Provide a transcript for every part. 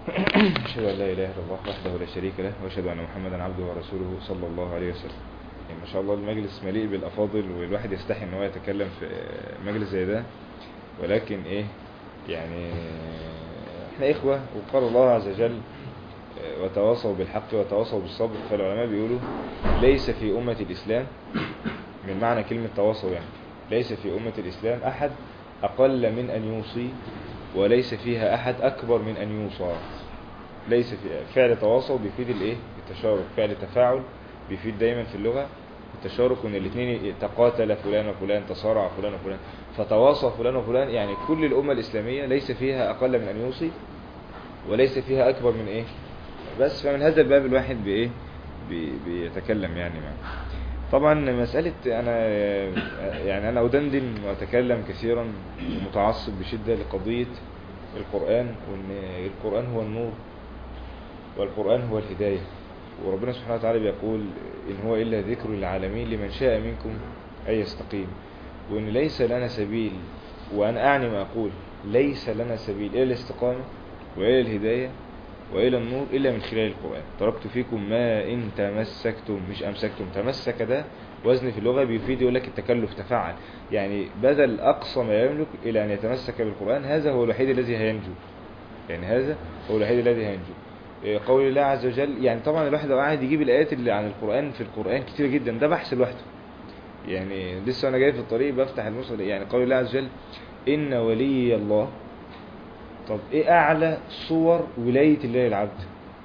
أشهد أن لا إله إلا الله وحده لا شريك له وأشهد أن محمدا عبده ورسوله صلى الله عليه وسلم يعني ما شاء الله المجلس مليء بالأفاضل والواحد يستحي إن هو يتكلم في مجلس زي ده ولكن إيه يعني إحنا إخوة وقال الله عز وجل وتواصوا بالحق وتواصوا بالصبر فالعلماء بيقولوا ليس في أمة الإسلام من معنى كلمة تواصوا يعني ليس في أمة الإسلام أحد أقل من أن يوصي وليس فيها أحد أكبر من أن يوصى ليس في فعل تواصل بيفيد الايه التشارك فعل تفاعل بيفيد دايما في اللغة التشارك ان الاثنين تقاتل فلان وفلان تصارع فلان وفلان فتواصى فلان وفلان يعني كل الأمة الإسلامية ليس فيها أقل من أن يوصي وليس فيها أكبر من إيه بس فمن هذا الباب الواحد بإيه بي بيتكلم يعني معه طبعا مسألة أنا يعني أنا أدندن وأتكلم كثيرا ومتعصب بشدة لقضية القرآن وأن القرآن هو النور والقرآن هو الهداية وربنا سبحانه وتعالى بيقول إن هو إلا ذكر للعالمين لمن شاء منكم أن يستقيم وإن ليس لنا سبيل وأنا أعني ما أقول ليس لنا سبيل إلى الاستقامة وإلى الهداية وإلى النور إلا من خلال القرآن تركت فيكم ما إن تمسكتم مش أمسكتم تمسك ده وزن في اللغة بيفيد يقول لك التكلف تفعل يعني بدل أقصى ما يملك إلى أن يتمسك بالقرآن هذا هو الوحيد الذي هينجو يعني هذا هو الوحيد الذي هينجو قول الله عز وجل يعني طبعا الواحد لو قاعد يجيب الآيات اللي عن القرآن في القرآن كتير جدا ده بحث لوحده يعني لسه أنا جاي في الطريق بفتح المصحف يعني قول الله عز وجل إن ولي الله طب ايه اعلى صور ولاية الله العبد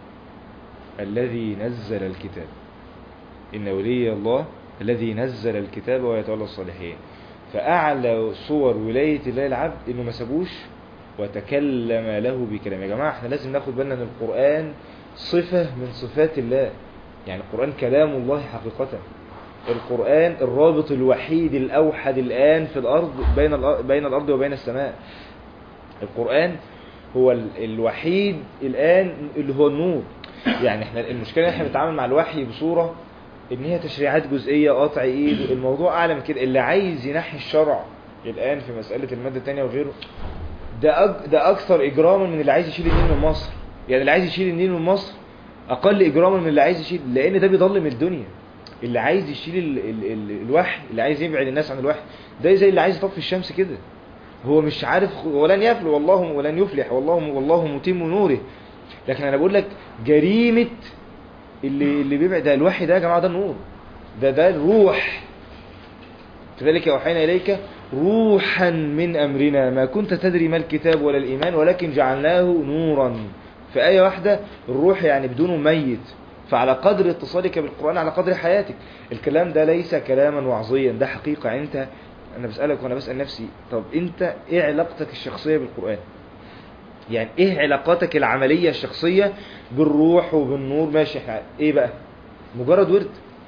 الذي نزل الكتاب ان ولي الله الذي نزل الكتاب ويتولى الصالحين فاعلى صور ولاية الله العبد انه ما سابوش وتكلم له بكلام يا جماعة احنا لازم ناخد بالنا ان القرآن صفة من صفات الله يعني القرآن كلام الله حقيقة القرآن الرابط الوحيد الأوحد الآن في الأرض بين بين الأرض وبين السماء القرآن هو الوحيد الآن اللي هو النور يعني احنا المشكلة احنا بنتعامل مع الوحي بصورة ان هي تشريعات جزئية قطع ايد الموضوع اعلى من كده اللي عايز ينحي الشرع الآن في مسألة المادة الثانية وغيره ده أج... ده أكثر إجراما من اللي عايز يشيل النيل من مصر يعني اللي عايز يشيل النيل من مصر أقل إجراما من اللي عايز يشيل لأن ده بيضلم الدنيا اللي عايز يشيل ال... ال... ال... الوحي اللي عايز يبعد الناس عن الوحي ده زي اللي عايز يطفي الشمس كده هو مش عارف ولن يفلح والله ولن يفلح والله والله متم نوره لكن انا بقول لك جريمه اللي اللي بيبعد الوحي ده يا جماعه ده النور ده ده الروح كذلك اوحينا اليك روحا من امرنا ما كنت تدري ما الكتاب ولا الايمان ولكن جعلناه نورا في ايه واحده الروح يعني بدونه ميت فعلى قدر اتصالك بالقران على قدر حياتك الكلام ده ليس كلاما وعظيا ده حقيقه انت انا بسألك وانا بسأل نفسي طب انت ايه علاقتك الشخصية بالقرآن يعني ايه علاقاتك العملية الشخصية بالروح وبالنور ماشي احنا ايه بقى مجرد ورد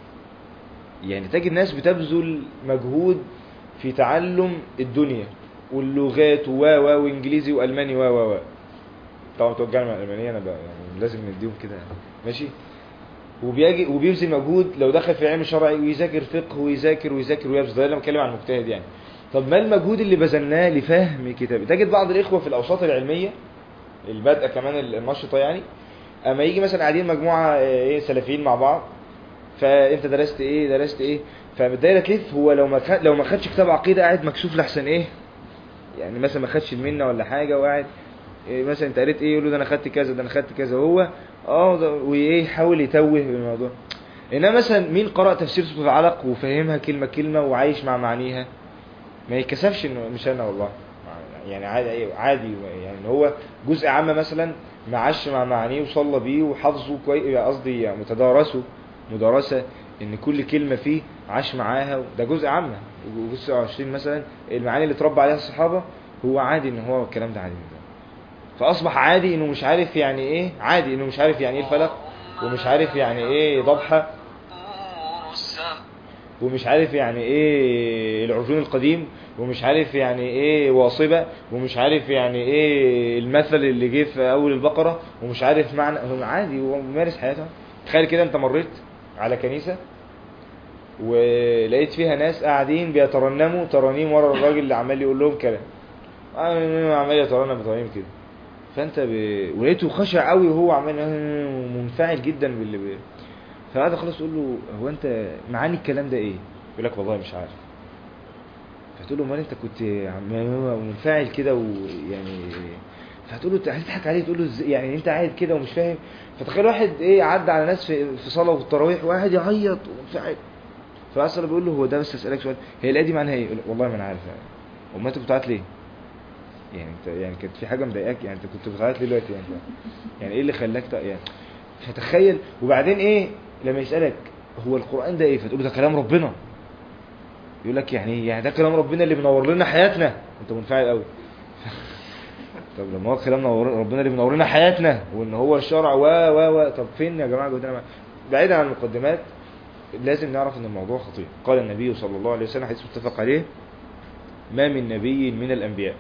يعني تجد ناس بتبذل مجهود في تعلم الدنيا واللغات و و وانجليزي والماني و و و طبعا بتوع الجامعه الالمانيه انا بقى يعني لازم نديهم كده ماشي وبيجي وبيبذل مجهود لو دخل في علم شرعي ويذاكر فقه ويذاكر ويذاكر ويبذل ده انا بتكلم عن المجتهد يعني طب ما المجهود اللي بذلناه لفهم كتاب تجد بعض الاخوه في الاوساط العلميه البادئه كمان النشطه يعني اما يجي مثلا قاعدين مجموعه ايه سلفيين مع بعض فانت درست ايه درست ايه فالدايره تلف هو لو ما خد لو ما خدش كتاب عقيده قاعد مكسوف لحسن ايه يعني مثلا ما خدش المنه ولا حاجه وقاعد إيه مثلا انت قريت ايه يقول له ده انا خدت كذا ده انا خدت كذا وهو اه وايه يحاول يتوه بالموضوع انما مثلا مين قرأ تفسير سورة العلق وفهمها كلمة كلمة وعايش مع معانيها ما يتكسفش انه مش انا والله يعني عادي عادي يعني هو جزء عام مثلا معاش مع معانيه وصلى بيه وحافظه كويس قصدي يعني متدارسه مدارسة ان كل كلمة فيه عاش معاها ده جزء عامة وجزء 20 مثلا المعاني اللي اتربى عليها الصحابة هو عادي ان هو الكلام ده عادي ده. فاصبح عادي انه مش عارف يعني ايه عادي انه مش عارف يعني ايه الفلق ومش عارف يعني ايه ضبحة ومش عارف يعني ايه العجون القديم ومش عارف يعني ايه واصبة ومش عارف يعني ايه المثل اللي جه في اول البقرة ومش عارف معنى هو عادي هو ممارس حياته تخيل كده انت مريت على كنيسة ولقيت فيها ناس قاعدين بيترنموا ترانيم ورا الراجل اللي عمال يقول لهم كلام عمال يترنم بترانيم كده فانت ب... ولقيته خشع قوي وهو عمال منفعل جدا باللي ب... فقعد خلاص تقول له هو انت معاني الكلام ده ايه يقول لك والله مش عارف فتقول له امال انت كنت عمال منفعل كده ويعني فتقول له هتضحك عليه تقول له ازاي يعني انت قاعد كده ومش فاهم فتخيل واحد ايه عدى على ناس في في صلاه والتراويح واحد يعيط ومنفعل فاصلا بيقول له هو ده بس اسالك سؤال هي الايه دي معناها ايه يقول له والله ما انا عارف يعني امال انت كنت بتعيط ليه يعني انت يعني كانت في حاجه مضايقاك يعني انت كنت بتعيط ليه دلوقتي يعني يعني ايه اللي خلاك تق- يعني فتخيل وبعدين ايه لما يسالك هو القران ده ايه فتقول له ده كلام ربنا يقول لك يعني إيه؟ يعني ده كلام ربنا اللي منور لنا حياتنا انت منفعل قوي طب لما هو كلام نور ربنا اللي منور لنا حياتنا وان هو الشرع و و و طب فين يا جماعه جهدنا بعيدا عن المقدمات لازم نعرف ان الموضوع خطير قال النبي صلى الله عليه وسلم حديث متفق عليه ما من نبي من الانبياء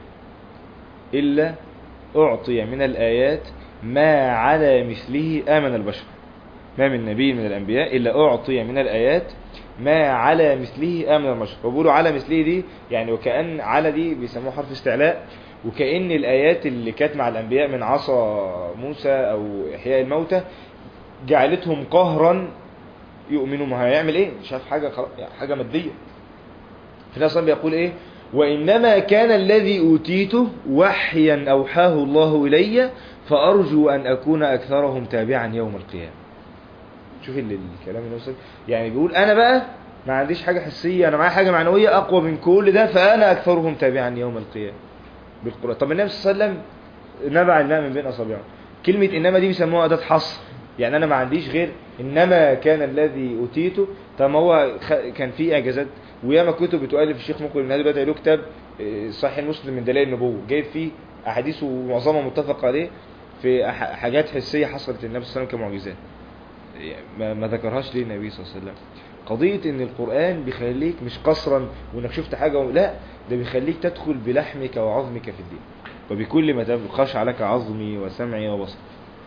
الا اعطي من الايات ما على مثله امن البشر ما من نبي من الانبياء الا اعطي من الايات ما على مثله امن البشر وبيقولوا على مثله دي يعني وكأن على دي بيسموه حرف استعلاء وكأن الآيات اللي كانت مع الأنبياء من عصا موسى أو إحياء الموتى جعلتهم قهرا يؤمنوا ما هيعمل إيه شاف حاجة خلاص يعني حاجة مادية في ناس بيقول إيه وإنما كان الذي أوتيته وحيا أوحاه الله إلي فأرجو أن أكون أكثرهم تابعا يوم القيامة شوف ال- الكلام اللي وصل يعني بيقول أنا بقى ما عنديش حاجة حسية أنا معايا حاجة معنوية أقوى من كل ده فأنا أكثرهم تابعا يوم القيامة بالقرآن طب النبي صلى الله عليه وسلم نبع الماء من بين أصابعه كلمة إنما دي بيسموها أداة حصر يعني أنا ما عنديش غير إنما كان الذي أوتيته طب ما هو خ- كان في إعجازات وياما كتب بتؤلف الشيخ مقبل من هذا بدأ له كتاب آه، صحيح مسلم من دلائل النبوة جايب فيه أحاديث ومعظمها متفق عليه في أح- حاجات حسية حصلت للنبي صلى الله عليه وسلم كمعجزات ما, ما ذكرهاش ليه النبي صلى الله عليه وسلم قضية ان القرآن بيخليك مش قصرا وانك شفت حاجة و... لا ده بيخليك تدخل بلحمك وعظمك في الدين وبكل ما تبلغ خشع لك عظمي وسمعي وبصري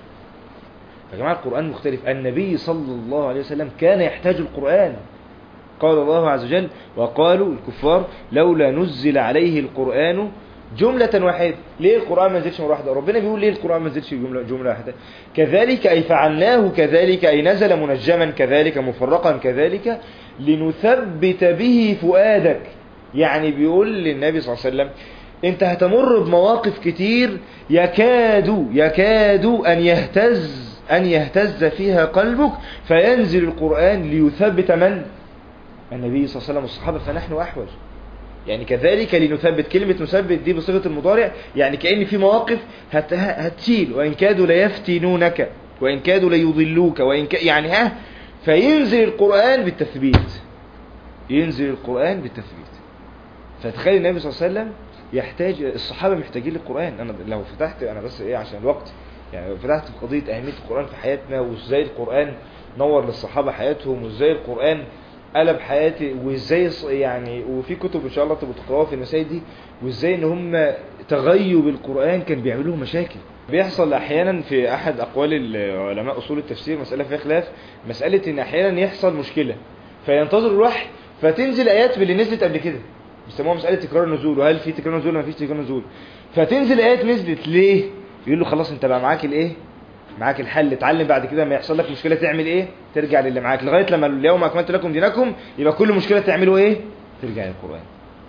يا جماعة القرآن مختلف النبي صلى الله عليه وسلم كان يحتاج القرآن قال الله عز وجل وقالوا الكفار لولا نزل عليه القرآن جملة واحدة ليه القرآن ما نزلش مرة واحدة ربنا بيقول ليه القرآن ما نزلش جملة, جملة واحدة كذلك أي فعلناه كذلك أي نزل منجما كذلك مفرقا كذلك لنثبت به فؤادك يعني بيقول للنبي صلى الله عليه وسلم انت هتمر بمواقف كتير يكاد يكاد أن يهتز أن يهتز فيها قلبك فينزل القرآن ليثبت من؟ النبي صلى الله عليه وسلم والصحابة فنحن أحوج يعني كذلك لنثبت كلمة نثبت دي بصيغة المضارع يعني كأن في مواقف هت هتشيل وإن كادوا ليفتنونك وإن كادوا ليضلوك وإن ك... يعني ها فينزل القرآن بالتثبيت ينزل القرآن بالتثبيت فتخيل النبي صلى الله عليه وسلم يحتاج الصحابة محتاجين للقرآن أنا لو فتحت أنا بس إيه عشان الوقت يعني لو فتحت في قضية أهمية القرآن في حياتنا وإزاي القرآن نور للصحابة حياتهم وإزاي القرآن قلب حياتي وازاي ص- يعني وفي كتب ان شاء الله تبقوا تقراوها في المسائل دي وازاي ان هم تغيب القران كان بيعملوا مشاكل بيحصل احيانا في احد اقوال العلماء اصول التفسير مساله فيها خلاف مساله ان احيانا يحصل مشكله فينتظر الوحي فتنزل ايات باللي نزلت قبل كده بيسموها مساله تكرار النزول وهل في تكرار نزول ولا ما فيش تكرار نزول فتنزل ايات نزلت ليه يقول له خلاص انت بقى معاك الايه معاك الحل اتعلم بعد كده لما يحصل لك مشكله تعمل ايه ترجع للي معاك لغايه لما اليوم اكملت لكم دينكم يبقى كل مشكله تعملوا ايه ترجع للقران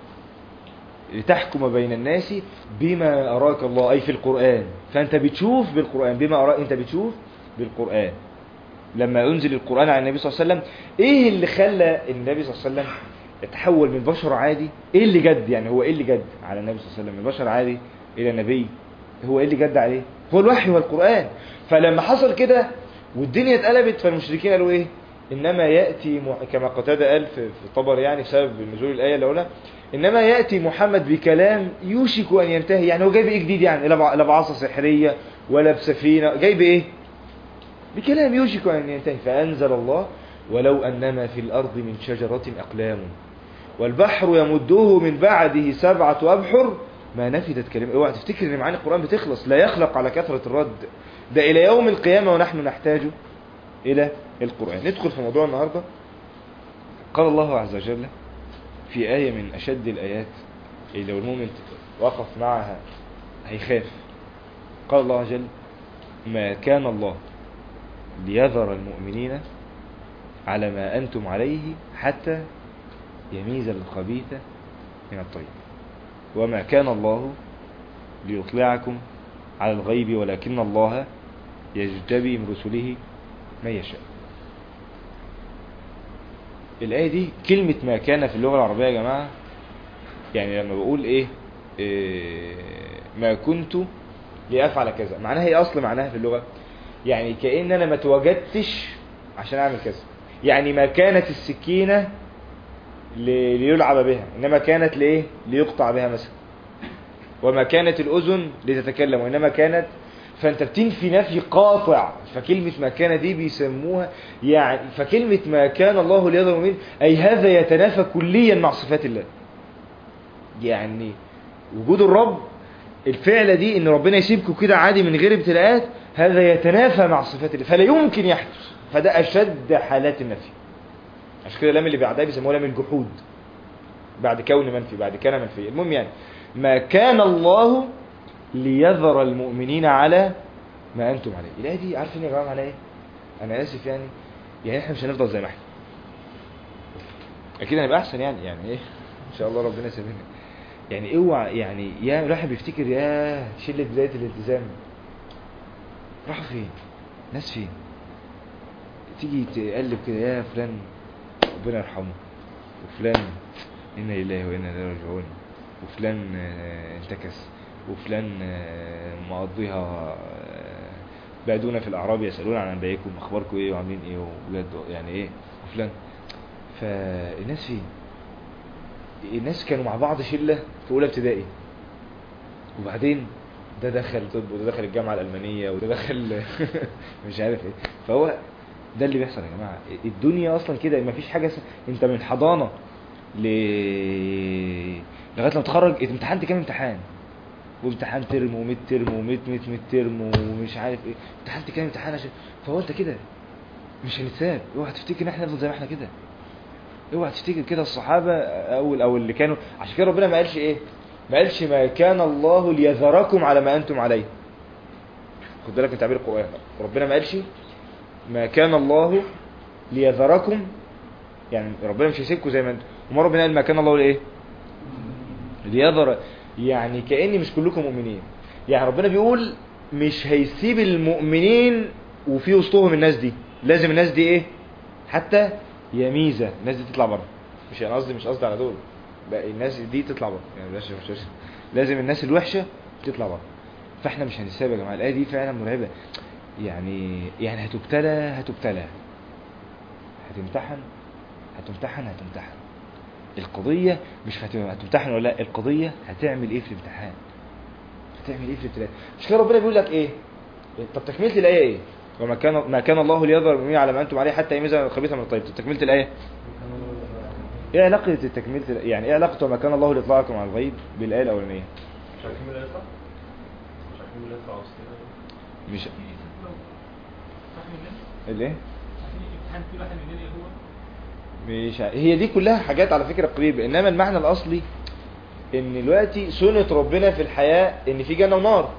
لتحكم بين الناس بما اراك الله اي في القران فانت بتشوف بالقران بما اراك انت بتشوف بالقران لما ينزل القران على النبي صلى الله عليه وسلم ايه اللي خلى النبي صلى الله عليه وسلم يتحول من بشر عادي ايه اللي جد يعني هو ايه اللي جد على النبي صلى الله عليه وسلم من بشر عادي الى نبي هو ايه اللي جد عليه هو الوحي والقران فلما حصل كده والدنيا اتقلبت فالمشركين قالوا ايه انما ياتي مح... كما قتاده قال في, في طبر يعني بسبب نزول الايه الاولى انما ياتي محمد بكلام يوشك ان ينتهي يعني هو جايب ايه جديد يعني لا بع- لا بعصا سحريه ولا بسفينه جايب ايه بكلام يوشك ان ينتهي فانزل الله ولو انما في الارض من شجره اقلام والبحر يمده من بعده سبعه ابحر ما نفدت كلمه اوعى تفتكر ان معاني القران بتخلص لا يخلق على كثره الرد ده الى يوم القيامه ونحن نحتاج الى القران ندخل في موضوع النهارده قال الله عز وجل في آية من أشد الآيات اللي لو المؤمن وقف معها هيخاف قال الله عز وجل ما كان الله ليذر المؤمنين على ما أنتم عليه حتى يميز الخبيث من الطيب وما كان الله ليطلعكم على الغيب ولكن الله يجتبي من رسله ما يشاء الآية دي كلمة ما كان في اللغة العربية يا جماعة يعني لما بقول ايه, إيه ما كنت لأفعل كذا معناها ايه اصل معناها في اللغة يعني كأن انا ما توجدتش عشان اعمل كذا يعني ما كانت السكينة ل- ليلعب بها انما كانت لايه ليقطع بها مثلا وما كانت الاذن لتتكلم وانما كانت فانت بتنفي نفي قاطع فكلمة ما كان دي بيسموها يعني فكلمة ما كان الله ليظهر المؤمنين اي هذا يتنافى كليا مع صفات الله يعني وجود الرب الفعلة دي ان ربنا يسيبكم كده عادي من غير ابتلاءات هذا يتنافى مع صفات الله فلا يمكن يحدث فده اشد حالات النفي عشان كده اللام اللي بعدها بيسموها لام الجحود بعد كون منفي بعد كان منفي المهم يعني ما كان الله ليذر المؤمنين على ما انتم عليه الايه دي عارفين يا جماعه معناها ايه انا اسف يعني يعني احنا مش هنفضل زي ما احنا اكيد هنبقى احسن يعني يعني ايه ان شاء الله ربنا يسامحنا يعني اوعى يعني يا الواحد بيفتكر يا شله بدايه الالتزام راحوا فين ناس فين تيجي تقلب كده يا فلان ربنا يرحمه وفلان انا لله وانا اليه راجعون وفلان آه، انتكس وفلان آه، مقضيها آه، بعدونا في الاعراب يسالون عن انبيائكم اخباركم ايه وعاملين ايه وبجد يعني ايه وفلان فالناس فين الناس كانوا مع بعض شله في اولى ابتدائي وبعدين ده دخل طب وده دخل الجامعه الالمانيه وده دخل مش عارف ايه فهو ده اللي بيحصل يا جماعه الدنيا اصلا كده ما فيش حاجه اسمها انت من حضانه ل لغايه لما تخرج امتحنت كام امتحان وامتحان ترم وميد ترم وميد ميد ميد ترم ومش عارف ايه امتحنت كام امتحان عشان فهو انت كده مش هنتساب اوعى تفتكر ان احنا نفضل زي ما احنا كده اوعى تفتكر كده الصحابه او او اللي كانوا عشان كده ربنا ما قالش ايه ما قالش ما كان الله ليذركم على ما انتم عليه خد بالك من تعبير القران ربنا ما قالش ما كان الله ليذركم يعني ربنا مش هيسيبكم زي ما انتم وما ربنا قال ما كان الله لايه ليذر يعني كأن مش كلكم مؤمنين يعني ربنا بيقول مش هيسيب المؤمنين وفي وسطهم الناس دي لازم الناس دي ايه حتى يميزة الناس دي تطلع بره مش انا قصدي مش قصدي على دول لا الناس دي تطلع بره يعني بلاش مش مش- لازم الناس الوحشة تطلع بره فاحنا مش هنسيبها يا جماعه الايه دي فعلا مرعبه يعني يعني هتبتلى هتبتلى هتمتحن هتمتحن هتمتحن القضية مش هت- هتمتحن ولا لا القضية هتعمل ايه في الامتحان هتعمل ايه في الابتلاء مش كده ربنا بيقول لك ايه طب تكملة الآية ايه وما كان ما كان الله ليظهر المؤمنين على ما انتم عليه حتى يميز الخبيث من الطيب طب تكملة الآية ايه علاقة التكملة يعني ايه علاقة وما كان الله ليطلعكم على الغيب بالآية الأولانية مش عارفين مين اللي يطلع مش عارفين مين اللي يطلع وسطنا مش الايه مش ع- هي دي كلها حاجات على فكرة قريبة انما المعنى الاصلي ان دلوقتي سنة ربنا في الحياة ان في جنة ونار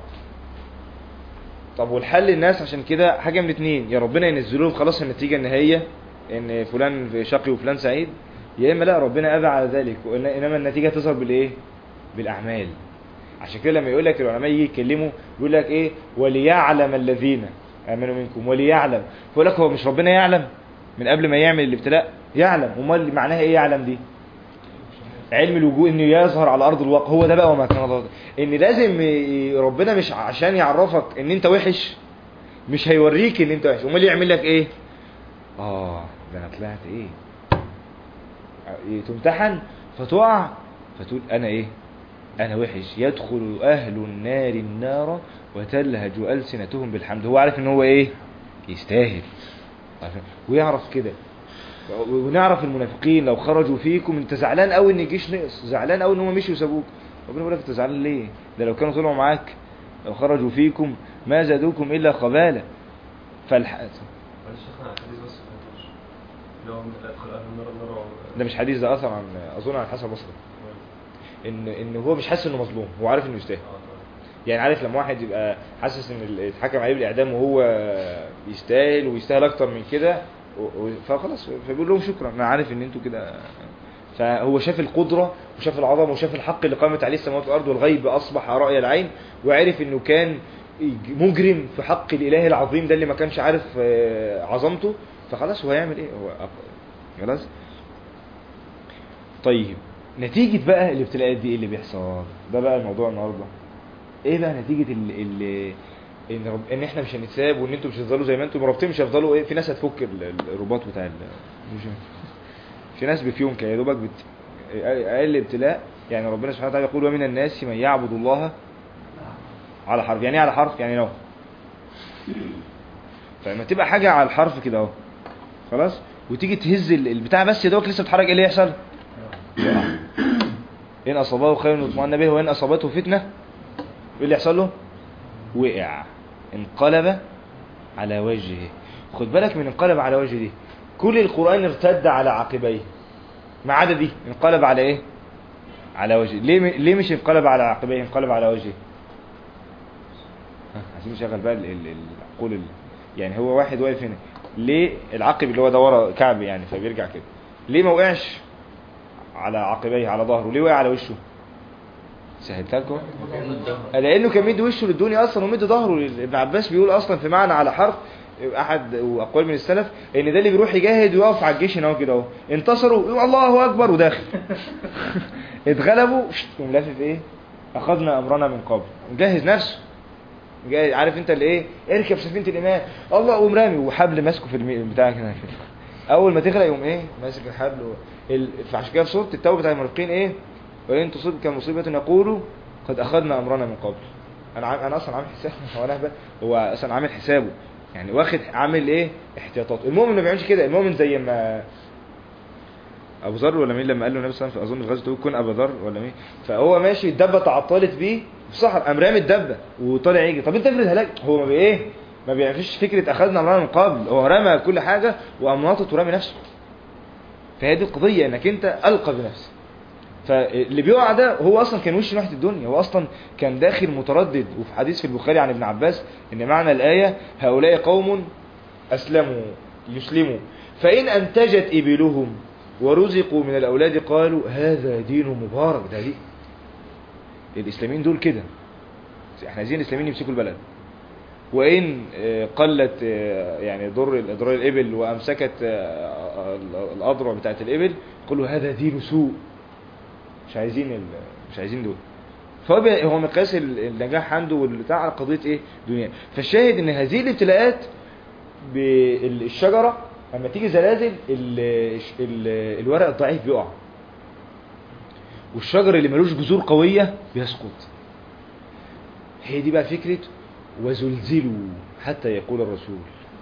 طب والحل للناس عشان كده حاجة من اتنين يا ربنا ينزل لهم خلاص النتيجة النهائية ان فلان شقي وفلان سعيد يا اما لا ربنا ابى على ذلك وإن- انما النتيجة تظهر بالايه بالاعمال عشان كده لما يقول لك العلماء يجي يتكلموا يقول لك ايه وليعلم الذين امنوا منكم وليعلم فيقول لك هو مش ربنا يعلم من قبل ما يعمل الابتلاء يعلم امال معناها ايه يعلم دي علم الوجود انه يظهر على ارض الواقع هو ده بقى وما كان الله ان لازم ي- ربنا مش عشان يعرفك ان انت وحش مش هيوريك ان انت وحش امال يعمل لك ايه اه ده انا طلعت ايه إيه، تمتحن فتقع فتقول انا ايه انا وحش يدخل اهل النار النار وتلهج السنتهم بالحمد هو عارف ان هو ايه يستاهل عارف- ويعرف كده ونعرف المنافقين لو خرجوا فيكم انت زعلان قوي ان الجيش نقص زعلان قوي ان هم مشوا وسابوك ربنا بيقول لك انت زعلان ليه ده لو كانوا طلعوا معاك لو خرجوا فيكم ما زادوكم الا خبالا فالح... معلش شيخنا الحديث بس ما فهمتوش اللي هو لا يدخل اهل النار النار و- ده مش حديث ده اثر عن اظن عن حسن بصري ان ان هو مش حاسس انه مظلوم هو عارف انه يستاهل آه، يعني عارف لما واحد يبقى حاسس ان ال- اتحكم عليه بالاعدام وهو يستاهل ويستاهل اكتر من كده و- و- فخلاص فبيقول لهم شكرا انا عارف ان انتوا كده فهو شاف القدرة وشاف العظمة وشاف الحق اللي قامت عليه السماوات والأرض والغيب أصبح رأي العين وعرف إنه كان مجرم في حق الإله العظيم ده اللي ما كانش عارف آه، عظمته فخلاص هو هيعمل إيه هو أق- خلاص طيب نتيجة بقى الابتلاءات دي إيه اللي بيحصل ده بقى الموضوع النهاردة ايه بقى نتيجة ال ال ان رب... ان احنا مش هنتساب وان انتوا مش هتفضلوا زي ما انتوا مرابطين مش هيفضلوا ايه في ناس هتفك ال- ال- الرباط بتاع ال... مش في ناس بفيهم كده يا دوبك بت... اقل ابتلاء يعني ربنا سبحانه وتعالى يقول ومن الناس من يعبد الله على حرف يعني ايه على حرف يعني نو فلما تبقى حاجة على الحرف كده اهو خلاص وتيجي تهز ال- البتاع بس يا دوبك لسه بتتحرك ايه اللي يحصل يقع. ان اصابه خير اطمأن به وان اصابته فتنه ايه اللي يحصل له وقع انقلب على وجهه خد بالك من انقلب على وجهه دي كل القرآن ارتد على عقبيه ما عدا دي انقلب على ايه على وجهه ليه م- ليه مش انقلب على عقبيه انقلب على وجهه ها، عايزين نشغل بقى ال- ال- العقول ال- يعني هو واحد واقف هنا ليه العقب اللي هو ده ورا كعب يعني فبيرجع كده ليه ما وقعش على عقبيه على ظهره ليه وقع على وشه سهلتها لكم لانه كان مد وشه للدنيا اصلا ومد ظهره لل- ابن عباس بيقول اصلا في معنى على حرف احد واقوال من السلف ان ده اللي بيروح يجاهد ويقف على الجيش هنا اهو كده اهو انتصروا يقول الله اكبر وداخل اتغلبوا شت، يقوم لافف ايه اخذنا امرنا من قبل مجهز نفسه جاي عارف انت اللي ايه اركب سفينه الايمان الله قوم رامي وحبل ماسكه في المي... بتاعك هنا كده اول ما تغرق يقوم ايه ماسك الحبل و... ال... فعشان كده في سوره التوبه بتاع المنافقين ايه وان تصبك مصيبه يقولوا قد اخذنا امرنا من قبل انا عام... انا اصلا عامل حساب هو انا هبل. هو اصلا عامل حسابه يعني واخد عامل ايه احتياطات المؤمن ما بيعملش كده المؤمن زي ما ابو ذر ولا مين لما قال له النبي صلى الله عليه وسلم اظن في غزوه تبوك كن ابو ذر ولا مين فهو ماشي الدبه تعطلت بيه في الصحراء قام رامي الدبه وطالع يجري طب انت افرض هلاك هو ما بي ايه ما بيعرفش فكره اخذنا امرنا من قبل هو رمى كل حاجه وقام ناطط ورامي نفسه فهي دي القضيه انك انت القى بنفسك فاللي بيقع ده هو اصلا كان وش ناحيه الدنيا هو اصلا كان داخل متردد وفي حديث في البخاري عن ابن عباس ان معنى الايه هؤلاء قوم اسلموا يسلموا فان انتجت ابلهم ورزقوا من الاولاد قالوا هذا دين مبارك ده دي الاسلاميين دول كده احنا عايزين الاسلاميين يمسكوا البلد وإن آه، قلت آه، يعني ضر أضرار الإبل وأمسكت آه، الأضرع بتاعت الإبل قالوا هذا دين سوء مش عايزين ال... مش عايزين دول فهو بي- هو مقياس ال- النجاح عنده والبتاع على قضية إيه دنيا فالشاهد إن هذه الابتلاءات بالشجرة لما تيجي زلازل ال... ال... الورق الضعيف بيقع والشجر اللي ملوش جذور قوية بيسقط هي دي بقى فكرة وزلزلوا حتى يقول الرسول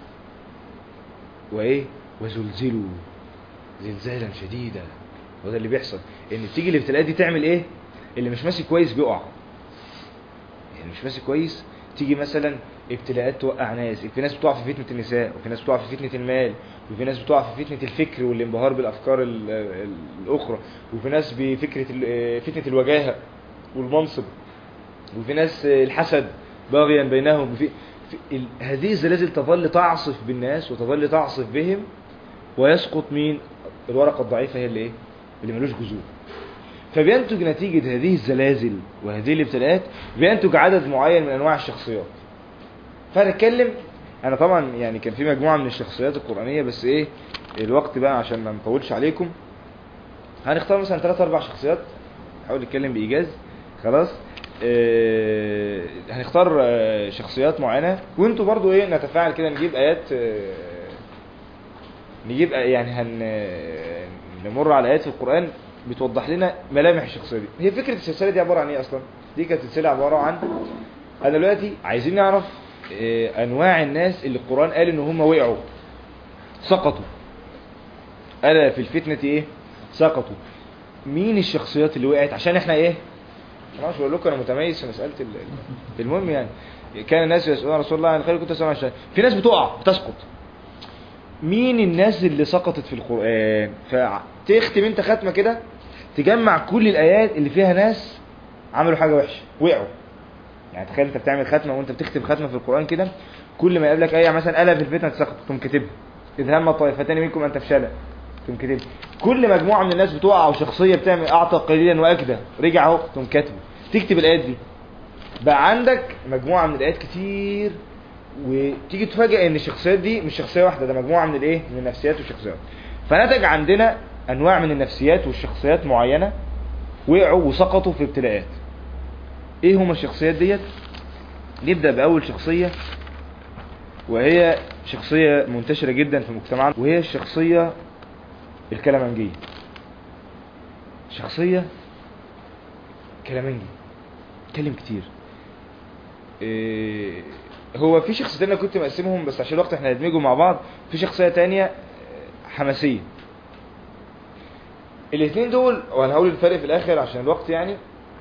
وايه وزلزلوا زلزالا شديدا وده اللي بيحصل ان تيجي الابتلاءات دي تعمل ايه اللي مش ماشي كويس بيقع يعني مش ماشي كويس تيجي مثلا ابتلاءات توقع ناس في ناس بتقع في فتنة النساء وفي ناس بتقع في فتنة المال وفي ناس بتقع في فتنة الفكر والانبهار بالافكار ال- ال- الاخرى وفي ناس بفكرة ال- فتنة الوجاهة والمنصب وفي ناس الحسد باغيا بينهم في, في ال... هذه الزلازل تظل تعصف بالناس وتظل تعصف بهم ويسقط مين الورقة الضعيفة هي اللي ايه اللي ملوش جذور فبينتج نتيجة هذه الزلازل وهذه الابتلاءات بينتج عدد معين من انواع الشخصيات فهنتكلم انا طبعا يعني كان في مجموعة من الشخصيات القرآنية بس ايه الوقت بقى عشان ما نطولش عليكم هنختار مثلا ثلاث اربع شخصيات نحاول نتكلم بايجاز خلاص آه، هنختار آه، شخصيات معينة وانتوا برضو ايه نتفاعل كده نجيب ايات آه، نجيب آه، يعني هن آه، نمر على ايات في القرآن بتوضح لنا ملامح الشخصية دي هي فكرة السلسلة دي عبارة عن ايه اصلا دي كانت سلسلة عبارة عن انا دلوقتي عايزين نعرف آه، انواع الناس اللي القرآن قال ان هم وقعوا سقطوا ألا في الفتنة ايه سقطوا مين الشخصيات اللي وقعت عشان احنا ايه انا مش بقول لكم انا متميز في مساله ال- ال- المهم يعني كان الناس يسالون رسول الله عن الخير كنت اسالون عن الشر في ناس بتقع بتسقط مين الناس اللي سقطت في القران فتختم انت ختمه كده تجمع كل الايات اللي فيها ناس عملوا حاجه وحشه وقعوا يعني تخيل انت بتعمل ختمه وانت بتكتب ختمه في القران كده كل ما يقابلك ايه مثلا اله في الفتنه تسقط تقوم كاتبها اذ هم طائفتان منكم ان تفشلا تقوم كاتبها كل مجموعه من الناس بتقع او شخصيه بتعمل اعطى قليلا واكدى رجع اهو تقوم كاتبه تكتب الايات دي بقى عندك مجموعه من الايات كتير وتيجي تفاجئ ان الشخصيات دي مش شخصيه واحده ده مجموعه من الايه من النفسيات والشخصيات فنتج عندنا انواع من النفسيات والشخصيات معينه وقعوا وسقطوا في ابتلاءات ايه هما الشخصيات ديت نبدا باول شخصيه وهي شخصيه منتشره جدا في مجتمعنا وهي الشخصيه الكلامنجيه شخصيه كلامنجي اتكلم كتير إيه هو في شخصيتين انا كنت مقسمهم بس عشان الوقت احنا هندمجهم مع بعض في شخصيه تانية آه، حماسيه الاثنين دول وانا هقول الفرق في الاخر عشان الوقت يعني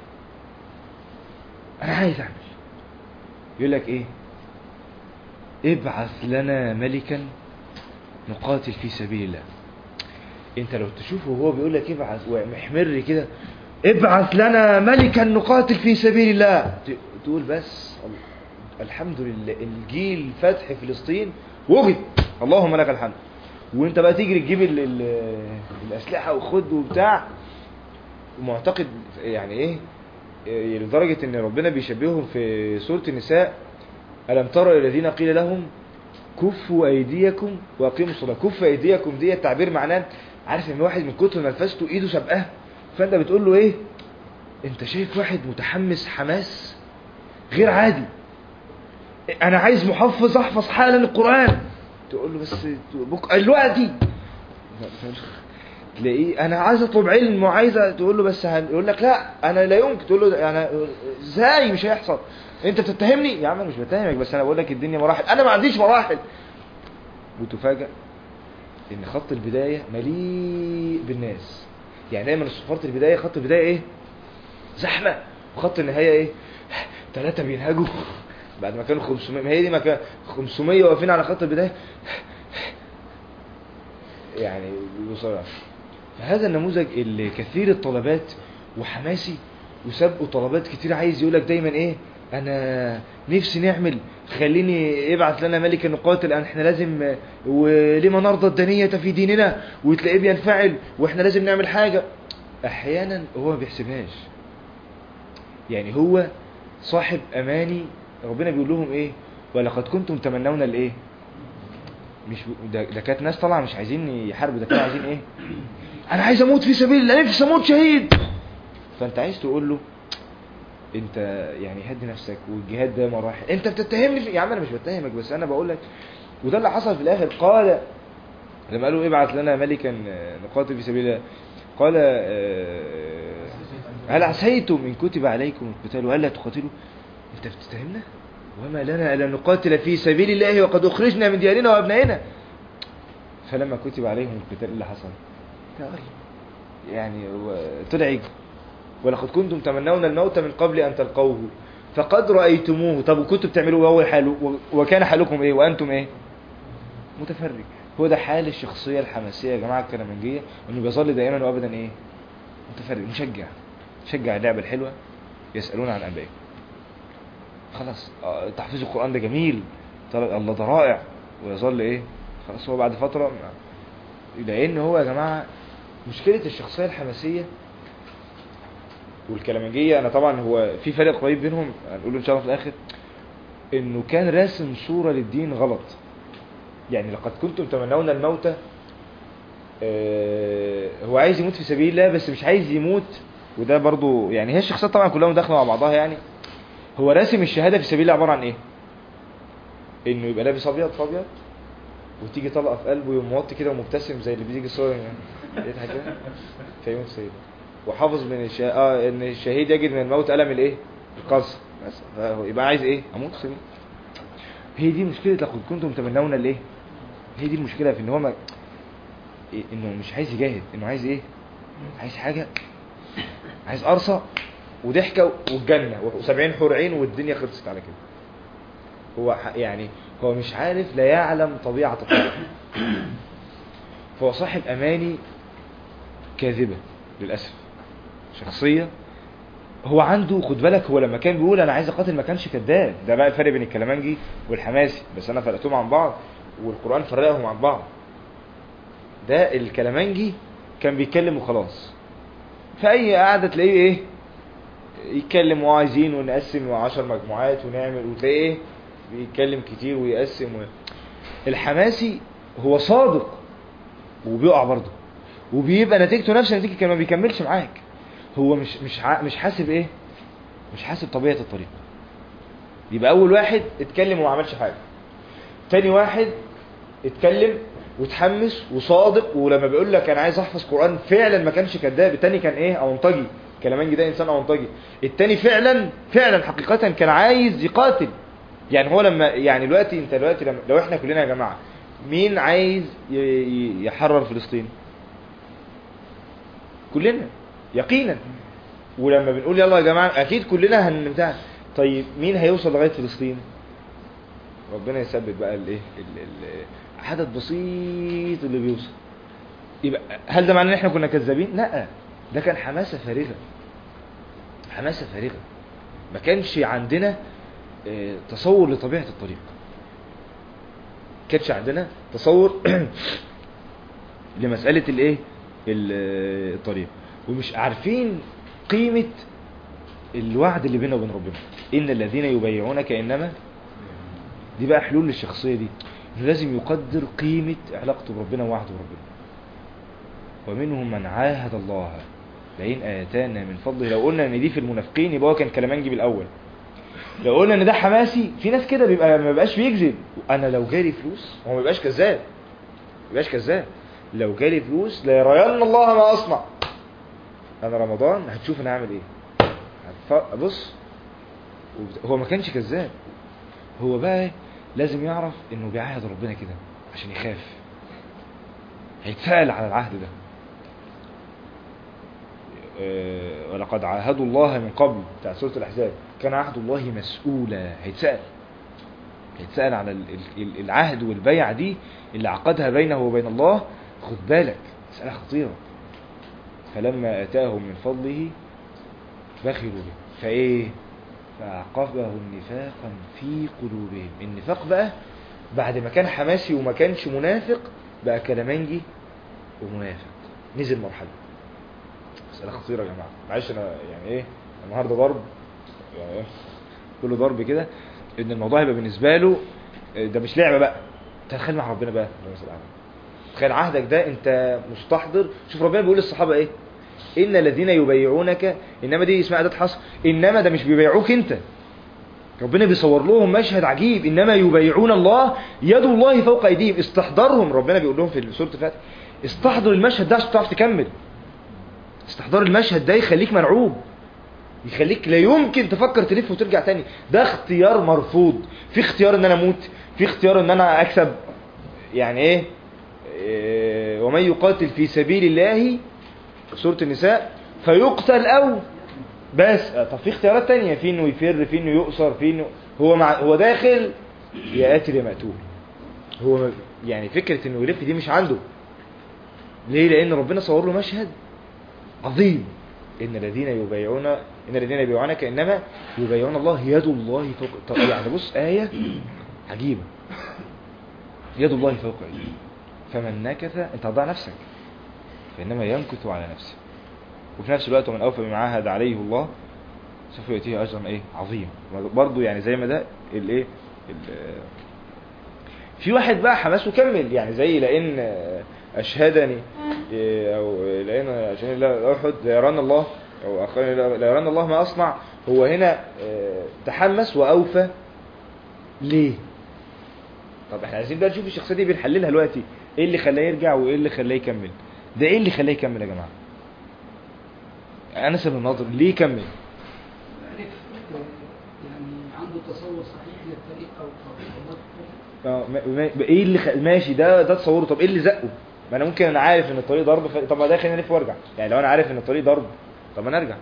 انا عايز اعمل يقول لك ايه ابعث لنا ملكا نقاتل في سبيل الله انت لو تشوفه وهو بيقول لك ابعث ومحمر كده ابعث لنا ملكا نقاتل في سبيل الله ت- تقول بس الحمد لله الجيل فتح فلسطين وجد اللهم لك الحمد وانت بقى تجري تجيب ال- ال- الاسلحه وخد وبتاع ومعتقد يعني ايه إيه، لدرجه ان ربنا بيشبههم في سوره النساء الم ترى إلى الذين قيل لهم كفوا ايديكم واقيموا الصلاه كف ايديكم دي تعبير معناه عارف ان واحد من كتر نرفزته ايده سابقاه فانت بتقول له ايه انت شايف واحد متحمس حماس غير عادي انا عايز محفظ احفظ حالا القران تقول له بس بك... دلوقتي تلاقيه انا عايز اطلب علم وعايز تقول له بس هن... يقول لك لا انا لا يمكن تقول له يعني ازاي مش هيحصل انت بتتهمني يا عم انا مش بتهمك بس انا بقول لك الدنيا مراحل انا ما عنديش مراحل وتفاجأ ان خط البداية مليء بالناس يعني دايما خط البداية خط البداية ايه زحمة وخط النهاية ايه ثلاثة بينهجوا بعد ما كانوا 500 ما هي دي ما كان 500 واقفين على خط البداية يعني بصراحة فهذا النموذج اللي كثير الطلبات وحماسي وسابقوا طلبات كتير عايز يقولك دايما ايه انا نفسي نعمل خليني ابعث لنا ملكا نقاتل احنا لازم ولما نرضى الدنية في ديننا وتلاقيه بينفعل واحنا لازم نعمل حاجة احيانا هو ما بيحسبهاش يعني هو صاحب اماني ربنا بيقول لهم ايه ولقد كنتم تمنون الايه مش ب- ده, ده كانت ناس طالعه مش عايزين يحاربوا ده كانوا عايزين ايه انا عايز اموت في سبيل الله نفسي اموت شهيد فانت عايز تقول له انت يعني هدي نفسك والجهاد ده مراحل انت بتتهمني في... يا عم انا مش بتهمك بس انا بقول لك وده اللي حصل في الاخر قال لما قالوا ابعث لنا ملكا نقاتل في سبيل الله قال آه، هل عسيتم ان كتب عليكم القتال وهل تقاتلوا انت بتتهمنا وما لنا الا نقاتل في سبيل الله وقد اخرجنا من ديارنا وابنائنا فلما كتب عليهم القتال إيه اللي حصل تغير يعني هو طلع يجري ولقد كنتم تمنون الموت من قبل ان تلقوه فقد رايتموه طب وكنتم بتعملوا وهو حاله و- وكان حالكم ايه وانتم ايه متفرج هو ده حال الشخصيه الحماسيه يا جماعه الكلامنجيه انه بيظل دائما وابدا ايه متفرج مشجع شجع اللعبه الحلوه يسالون عن انبائكم خلاص آه، تحفيظ القرآن ده جميل طل- الله ده رائع ويظل ايه خلاص هو بعد فترة ما- لان هو يا جماعة مشكلة الشخصية الحماسية والكلامنجية انا طبعا هو في فرق قريب بينهم هنقوله ان شاء الله في الاخر انه كان راسم صورة للدين غلط يعني لقد كنتم تمنون الموت آه، هو عايز يموت في سبيل الله بس مش عايز يموت وده برضو يعني هي الشخصيات طبعا كلها مداخله مع بعضها يعني هو راسم الشهاده في سبيل الله عباره عن ايه انه يبقى لابس ابيض في ابيض وتيجي طلقه في قلبه يقوم موطي كده ومبتسم زي اللي بيجي صور يضحك كده فيموت سيد وحافظ من الشه... اه ان الشهيد يجد من الموت الم الايه القصر بس فهو يبقى عايز ايه اموت في سبيل هي دي مشكله لقد كنتم تمنون الايه هي دي المشكله في ان هو ما... إيه؟ انه مش عايز يجاهد انه عايز ايه عايز حاجه عايز قرصه وضحكه والجنه و70 حور عين والدنيا خلصت على كده هو ح- يعني هو مش عارف لا يعلم طبيعه الطبع فهو صاحب اماني كاذبه للاسف شخصيه هو عنده خد بالك هو لما كان بيقول انا عايز اقاتل ما كانش كذاب ده بقى الفرق بين الكلامنجي والحماسي بس انا فرقتهم عن بعض والقران فرقهم عن بعض ده الكلامنجي كان بيتكلم وخلاص في اي قعده تلاقيه ايه يتكلم وعايزين ونقسم 10 مجموعات ونعمل وتلاقيه ايه بيتكلم كتير ويقسم و... الحماسي هو صادق وبيقع برضه وبيبقى نتيجته نفس نتيجه كان ما بيكملش معاك هو مش مش ع- مش حاسب ايه مش حاسب طبيعه الطريق يبقى اول واحد اتكلم وما عملش حاجه تاني واحد اتكلم وتحمس وصادق ولما بيقول لك انا عايز احفظ قران فعلا ما كانش كذاب التاني كان ايه اونطجي كلامنجي ده انسان اونطجي التاني فعلا فعلا حقيقه كان عايز يقاتل يعني هو لما يعني دلوقتي انت دلوقتي لما لو احنا كلنا يا جماعه مين عايز ي- ي- يحرر فلسطين كلنا يقينا ولما بنقول يلا يا جماعه اكيد كلنا هنبتاع طيب مين هيوصل لغايه فلسطين ربنا يثبت بقى الايه ال- ال- عدد بسيط اللي بيوصل يبقى هل ده معناه ان احنا كنا كذابين لا ده كان حماسه فارغه حماسه فارغه ما كانش عندنا آه، تصور لطبيعه الطريق كانش عندنا تصور لمساله الايه ال- الطريق ومش عارفين قيمه الوعد اللي بينه وبين ربنا ان الذين يبايعونك انما دي بقى حلول للشخصيه دي انه لازم يقدر قيمه علاقته بربنا ووعده بربنا ومنهم من عاهد الله لئن اتانا من فضله لو قلنا ان دي في المنافقين يبقى هو كان كلامنجي بالاول لو قلنا ان ده حماسي في ناس كده بيبقى ما بيبقاش بيكذب انا لو جالي فلوس هو ما بيبقاش كذاب ما بيبقاش كذاب لو جالي فلوس لا يرين الله ما اصنع انا رمضان هتشوف انا هعمل ايه هتف- بص وبت- هو ما كانش كذاب هو بقى لازم يعرف انه بيعاهد ربنا كده عشان يخاف هيتسأل على العهد ده آه، ولقد عاهدوا الله من قبل بتاع سورة الأحزاب كان عهد الله مسؤولا هيتسأل هيتسأل على ال- ال- ال- العهد والبيع دي اللي عقدها بينه وبين الله خد بالك مسألة خطيرة فلما آتاهم من فضله بخلوا به فإيه فأعقبه نفاقا في قلوبهم النفاق بقى بعد ما كان حماسي وما كانش منافق بقى كلامنجي ومنافق نزل مرحلة مسألة خطيرة يا جماعة معلش أنا يعني إيه النهاردة ضرب يعني إيه كله ضرب كده إن الموضوع هيبقى بالنسبة له إيه، ده مش لعبة بقى تخيل مع ربنا بقى ربنا يسأل عنه. تخيل عهدك ده أنت مستحضر شوف ربنا بيقول للصحابة إيه إن الذين يبايعونك إنما دي اسمها أداة حصر إنما ده مش بيبايعوك أنت ربنا بيصور لهم مشهد عجيب انما يبايعون الله يد الله فوق ايديهم استحضرهم ربنا بيقول لهم في سوره الفاتحه استحضر المشهد ده عشان تعرف تكمل استحضار المشهد ده يخليك مرعوب يخليك لا يمكن تفكر تلف وترجع تاني ده اختيار مرفوض في اختيار ان انا اموت في اختيار ان انا اكسب يعني ايه, إيه ومن يقاتل في سبيل الله سورة النساء فيقتل او بس طب في اختيارات تانية في انه يفر في انه يؤسر في انه هو مع هو داخل يا قاتل يا مقتول هو يعني فكرة انه يلف دي مش عنده ليه لان ربنا صور له مشهد عظيم ان الذين يبايعون ان الذين يبايعونك انما يبايعون الله يد الله فوق طب يعني بص آية عجيبة يد الله فوق ايديه فمن نكث انت هتضيع نفسك فانما ينكث على نفسه وفي نفس الوقت ومن اوفى بما عاهد عليه الله سوف يؤتيه اجرا ايه عظيم برضه يعني زي ما ده الايه ال- في واحد بقى حماسه كمل يعني زي لان اشهدني إيه، او لان عشان لا احد لا يران الله او اخرين لا لا يران الله ما اصنع هو هنا آه، تحمس واوفى ليه طب احنا عايزين بقى نشوف الشخصيه دي بنحللها دلوقتي ايه اللي خلاه يرجع وايه اللي خلاه يكمل ده ايه اللي خلاه يكمل يا جماعه انس بن النضر ليه كمل عرف يعني عنده تصور صحيح للطريق او خطوات اه ما- ما- ايه اللي خ... ماشي ده ده تصوره طب ايه اللي زقه ما انا ممكن انا عارف ان الطريق ضرب ف... طب ما ده خليني الف وارجع يعني لو انا عارف ان الطريق ضرب طب ما انا ارجع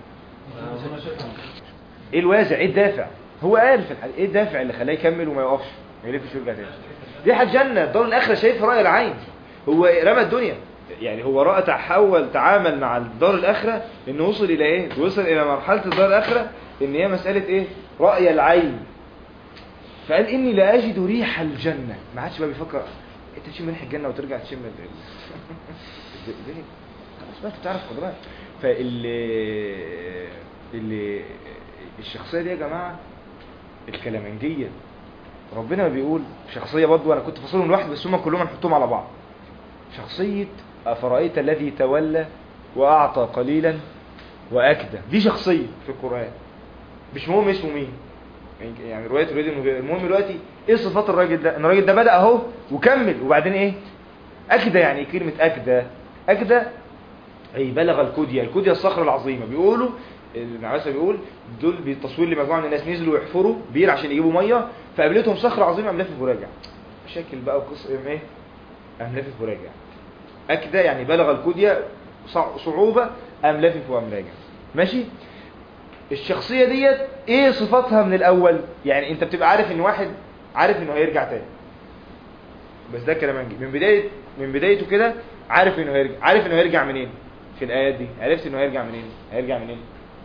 ايه الوازع ايه الدافع هو قال في الحديث ايه الدافع اللي خلاه يكمل وما يقفش ما يلفش ويرجع تاني دي حاجه جنه دار الاخره شايف راي العين هو رمى الدنيا يعني هو رأى تحول تعامل مع الدار الآخرة إنه وصل إلى إيه؟ وصل إلى مرحلة الدار الآخرة إن هي مسألة إيه؟ رأي العين فقال إني لا أجد ريح الجنة ما عادش بقى بيفكر أنت تشم ريح الجنة وترجع تشم ال- ال- ليه؟ خلاص بقى أنت تعرف قدرها فاللي اللي الشخصية دي يا جماعة الكلامنجية ربنا بيقول شخصية برضه أنا كنت فاصلهم لوحدي بس هم كلهم هنحطهم على بعض شخصية أفرأيت الذي تولى وأعطى قليلا وأكدى دي شخصية في القرآن مش مهم اسمه مين يعني رواية الوليد المغيرة المهم دلوقتي ايه صفات الراجل ده ان الراجل ده بدأ اهو وكمل وبعدين ايه أكدى يعني إيه كلمة أكدى أكدى أي بلغ الكودية الكودية الصخرة العظيمة بيقولوا ابن عباس بيقول دول بالتصوير لمجموعة من الناس نزلوا يحفروا بير عشان يجيبوا مية فقابلتهم صخرة عظيمة قام لافف وراجع مشاكل بقى وقصة ايه قام لافف وراجع أكدى يعني بلغ الكودية صع- صعوبة قام لافف وقام راجع ماشي الشخصية ديت ايه صفاتها من الأول يعني انت بتبقى عارف ان واحد عارف انه هيرجع تاني بس ده كلامنجي من بداية من بدايته كده عارف انه هيرجع عارف انه هيرجع منين في الآيات دي عرفت انه هيرجع منين هيرجع منين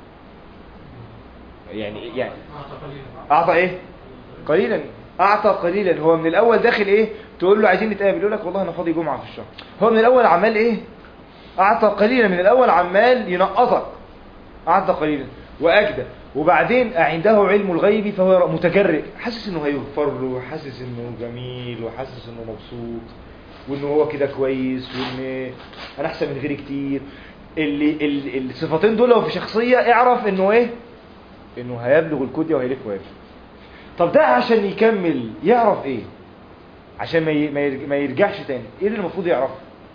يعني يعني اعطى ايه قليلا اعطى قليلا هو من الاول داخل ايه تقول له عايزين نتقابل يقول لك والله انا فاضي جمعه في الشهر هو من الاول عمال ايه اعطى قليلا من الاول عمال ينقصك اعطى قليلا واجدى وبعدين عنده علم الغيب فهو متجرئ حاسس انه هيغفر له حاسس انه جميل وحاسس انه مبسوط وانه هو كده كويس وان انا احسن من غيري كتير اللي ال- الصفتين دول لو في شخصيه اعرف انه ايه انه هيبلغ الكودية وهيلف ويرجع طب ده عشان يكمل يعرف ايه عشان ما ي- ما يرج- ما يرجعش تاني ايه اللي المفروض يعرفه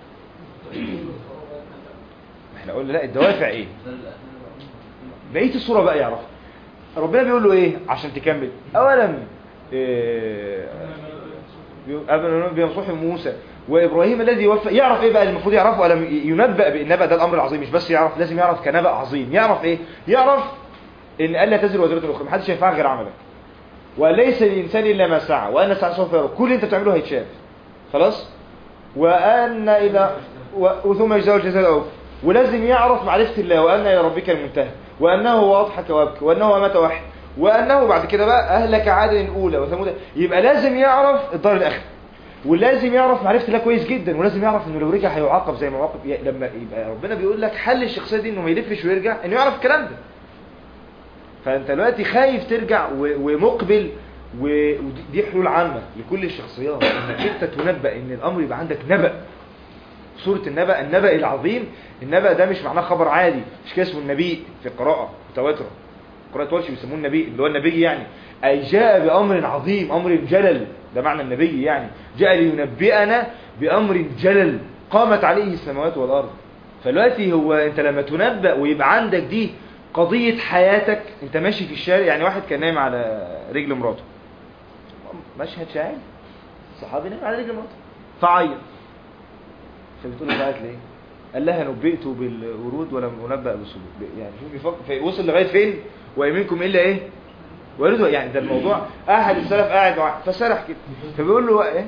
احنا قلنا لا الدوافع ايه بقيه الصوره بقى يعرفها ربنا بيقول له ايه عشان تكمل اولا إيه قبل بينصح موسى وابراهيم الذي وفى يعرف ايه بقى اللي المفروض يعرفه ولا ينبأ بالنبأ ده الامر العظيم مش بس يعرف لازم يعرف كنبأ عظيم يعرف ايه يعرف ان الا تزر وزرة اخرى محدش ينفعها غير عملك وليس للانسان الا ما سعى وان السعي سوف يرى كل اللي انت بتعمله هيتشاف خلاص وان الى و... وثم يجزاه الجزاء الاوفى ولازم يعرف معرفة الله وان الى ربك المنتهى وانه هو اضحك وابكى وانه امات وحد وانه بعد كده بقى اهلك عاد الاولى وثمود يبقى لازم يعرف الدار الاخره ولازم يعرف معرفة الله كويس جدا ولازم يعرف انه لو رجع هيعاقب زي ما عاقب ي- لما يبقى ربنا بيقول لك حل الشخصيه دي انه ما يلفش ويرجع انه يعرف الكلام ده فانت دلوقتي خايف ترجع و- ومقبل و- ودي دي حلول عامه لكل الشخصيات انك انت تنبأ ان الامر يبقى عندك نبأ سورة النبأ النبأ العظيم النبأ ده مش معناه خبر عادي مش كده اسمه النبي في القراءة متواترة قراءة ورش بيسموه النبي اللي هو النبي يعني أي جاء بأمر عظيم أمر جلل ده معنى النبي يعني جاء لينبئنا بأمر جلل قامت عليه السماوات والأرض فدلوقتي هو أنت لما تنبأ ويبقى عندك دي قضية حياتك أنت ماشي في الشارع يعني واحد كان نايم على رجل مراته مشهد شاعر صحابي نايم على رجل مراته فعيط فبتقول له بعت ليه قال لها نبئت بالورود ولم انبأ بالصدور يعني شوف بيفكر وصل لغايه فين ويمينكم الا ايه ورد يعني ده الموضوع احد السلف قاعد معاه فسرح كده فبيقول له ايه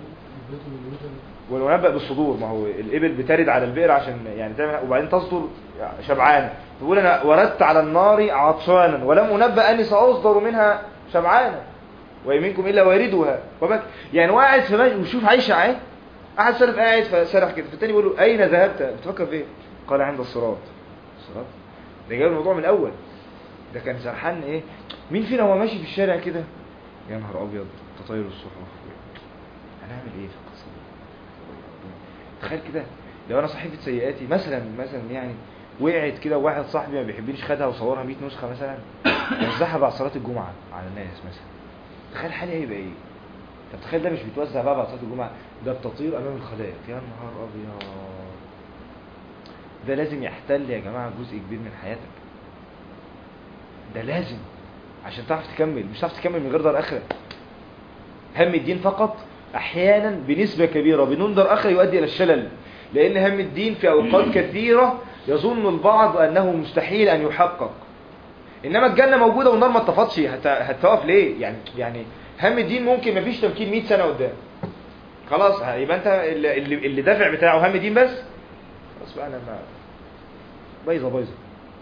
ونبأ بالصدور ما هو الابل بترد على البئر عشان يعني تعمل وبعدين تصدر شبعانه فبيقول انا وردت على النار عطشانا ولم انبأ اني ساصدر منها شبعانا ويمينكم الا واردها وبك يعني قاعد في مجلس وشوف عايشه اهي احد سلف قاعد فسرح كده فالتاني بيقول له اين ذهبت بتفكر في ايه قال عند الصراط الصراط ده جايب الموضوع من الاول ده كان سرحان ايه مين فينا هو ماشي في الشارع كده يا نهار ابيض تطاير الصحف هنعمل ايه في القصه دي تخيل كده لو انا صحيفه سيئاتي مثلا مثلا يعني وقعت كده وواحد صاحبي ما بيحبنيش خدها وصورها 100 نسخه مثلا وزعها بعد صلاه الجمعه على الناس مثلا تخيل حالي هيبقى ايه طب تخيل ده مش بيتوزع بقى بعد صلاه الجمعه ده بتطير امام الخلائق يا نهار ابيض ده لازم يحتل يا جماعه جزء كبير من حياتك ده لازم عشان تعرف تكمل مش هتعرف تكمل من غير دار اخره هم الدين فقط احيانا بنسبه كبيره بدون دار اخره يؤدي الى الشلل لان هم الدين في اوقات كثيره يظن البعض انه مستحيل ان يحقق انما الجنه موجوده والنار ما اتطفتش هت- هتقف ليه يعني يعني هم الدين ممكن مفيش تمكين 100 سنه قدام خلاص يبقى انت اللي, اللي اللي دافع بتاعه هم دين بس خلاص بقى انا ما بايظه بايظه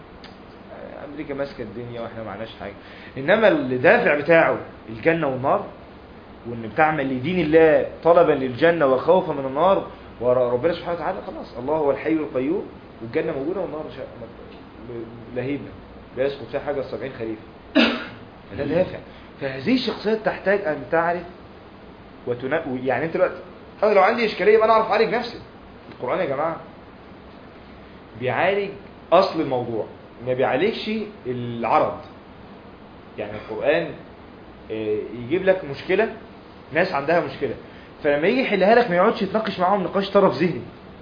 امريكا ماسكه الدنيا واحنا ما معناش حاجه انما اللي دافع بتاعه الجنه والنار وان بتعمل لدين الله طلبا للجنه وخوفا من النار وربنا سبحانه وتعالى خلاص الله هو الحي القيوم والجنه موجوده والنار شا... لهيبه لا يسقط فيها حاجه 70 خريف فده دافع فهذه الشخصيات تحتاج ان تعرف وتنا... يعني انت دلوقتي انا لو عندي اشكاليه يبقى انا اعرف اعالج نفسي القران يا جماعه بيعالج اصل الموضوع ما بيعالجش العرض يعني القران آه، يجيب لك مشكله ناس عندها مشكله فلما يجي يحلها لك ما يقعدش يتناقش معاهم نقاش طرف ذهني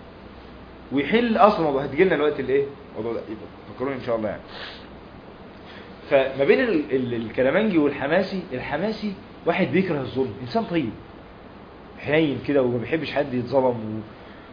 ويحل اصل الموضوع هتجي لنا الوقت الايه الموضوع ده يبقى فكروني ان شاء الله يعني فما بين ال- ال- الكلامنجي والحماسي الحماسي واحد بيكره الظلم انسان طيب حنين كده وما بيحبش حد يتظلم و...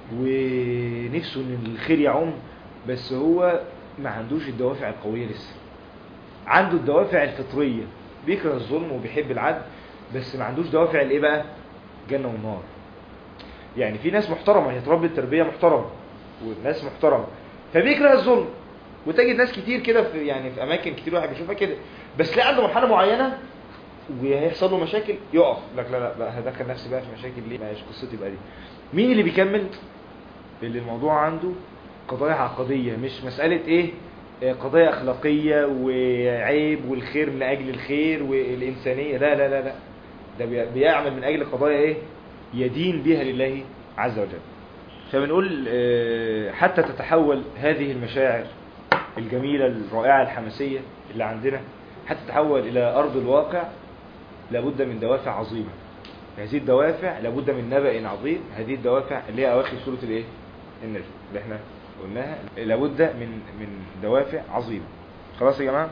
ونفسه ان الخير يعم بس هو ما عندوش الدوافع القوية لسه عنده الدوافع الفطرية بيكره الظلم وبيحب العدل بس ما عندوش دوافع الايه بقى جنة والنار يعني في ناس محترمة هي اتربت تربية محترمة وناس محترمة فبيكره الظلم وتجد ناس كتير كده في يعني في اماكن كتير واحد بيشوفها كده بس تلاقي عنده مرحله معينه وهيحصل له مشاكل يقف لك لا لا بقى هدخل نفسي بقى في مشاكل ليه مش قصتي بقى دي مين اللي بيكمل اللي الموضوع عنده قضايا عقديه مش مساله ايه آه، قضايا اخلاقيه وعيب والخير من اجل الخير والانسانيه لا لا لا لا ده بي- بيعمل من اجل قضايا ايه يدين بها لله عز وجل فبنقول آه، حتى تتحول هذه المشاعر الجميلة الرائعة الحماسية اللي عندنا حتى تتحول إلى أرض الواقع لابد من دوافع عظيمة هذه الدوافع لابد من نبأ عظيم هذه الدوافع اللي هي أواخر سورة الإيه؟ النجم اللي احنا قلناها لابد من من دوافع عظيمة خلاص يا جماعة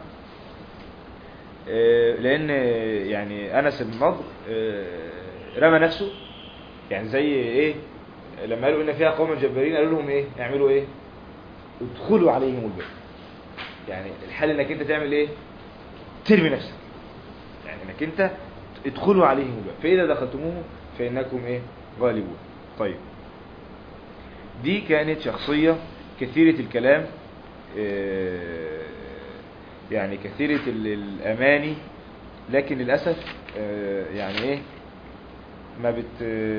آه، لأن آه، يعني أنس بن نضر آه، رمى نفسه يعني زي إيه لما قالوا إن فيها قوم جبارين قالوا لهم إيه اعملوا إيه ادخلوا عليهم الباب يعني الحل انك انت تعمل ايه ترمي نفسك يعني انك انت ادخلوا عليهم الباب فاذا دخلتموه فانكم ايه غالبون طيب دي كانت شخصية كثيرة الكلام آه، يعني كثيرة ال- الاماني لكن للاسف آه، يعني ايه ما بت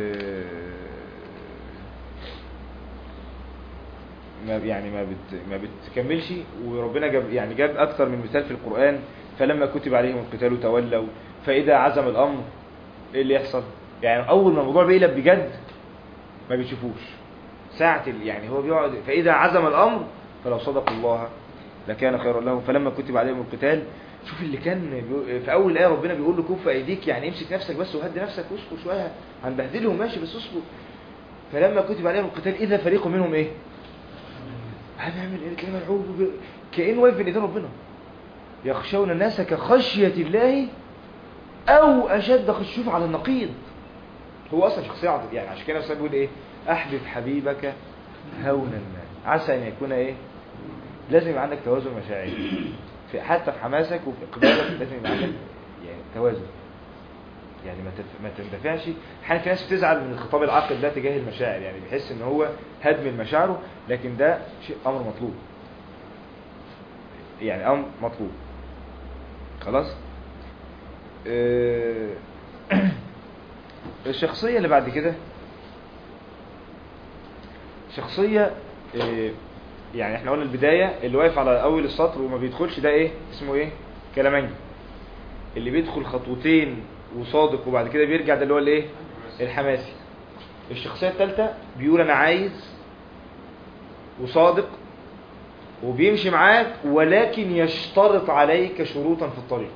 ما يعني ما بت ما بتكملش وربنا جاب يعني جاب اكثر من مثال في القرآن فلما كتب عليهم القتال تولوا فاذا عزم الامر ايه اللي يحصل يعني اول ما الموضوع بيقلب بجد ما بيشوفوش ساعة ال- يعني هو بيقعد فاذا عزم الامر فلو صدقوا الله لكان خيرا لهم فلما كتب عليهم القتال شوف اللي كان بيقول- في اول ايه ربنا بيقول له كف ايديك يعني امسك نفسك بس وهدي نفسك واصبر شويه هنبهدلهم ماشي بس اصبر فلما كتب عليهم القتال اذا فريق منهم ايه هنعمل ايه تلاقيه مرعوب وب- كانه واقف بين ايدين ربنا يخشون الناس كخشيه الله او اشد خشوع على النقيض هو اصلا شخصيه عاطفيه يعني عشان كده الرسول بيقول ايه احبب حبيبك هونا ما عسى ان يكون ايه لازم يبقى عندك توازن مشاعري في حتى في حماسك وفي اقبالك لازم يبقى عندك يعني توازن يعني ما تف... ما تندفعش احيانا في ناس بتزعل من الخطاب العاقل ده تجاه المشاعر يعني بيحس ان هو هدم مشاعره لكن ده شيء امر مطلوب يعني امر مطلوب خلاص آه، الشخصية اللي بعد كده شخصية آه، يعني احنا قلنا البداية اللي واقف على اول السطر وما بيدخلش ده ايه اسمه ايه كلامنجي اللي بيدخل خطوتين وصادق وبعد كده بيرجع ده اللي هو الايه الحماسي الشخصية الثالثة بيقول انا عايز وصادق وبيمشي معاك ولكن يشترط عليك شروطا في الطريق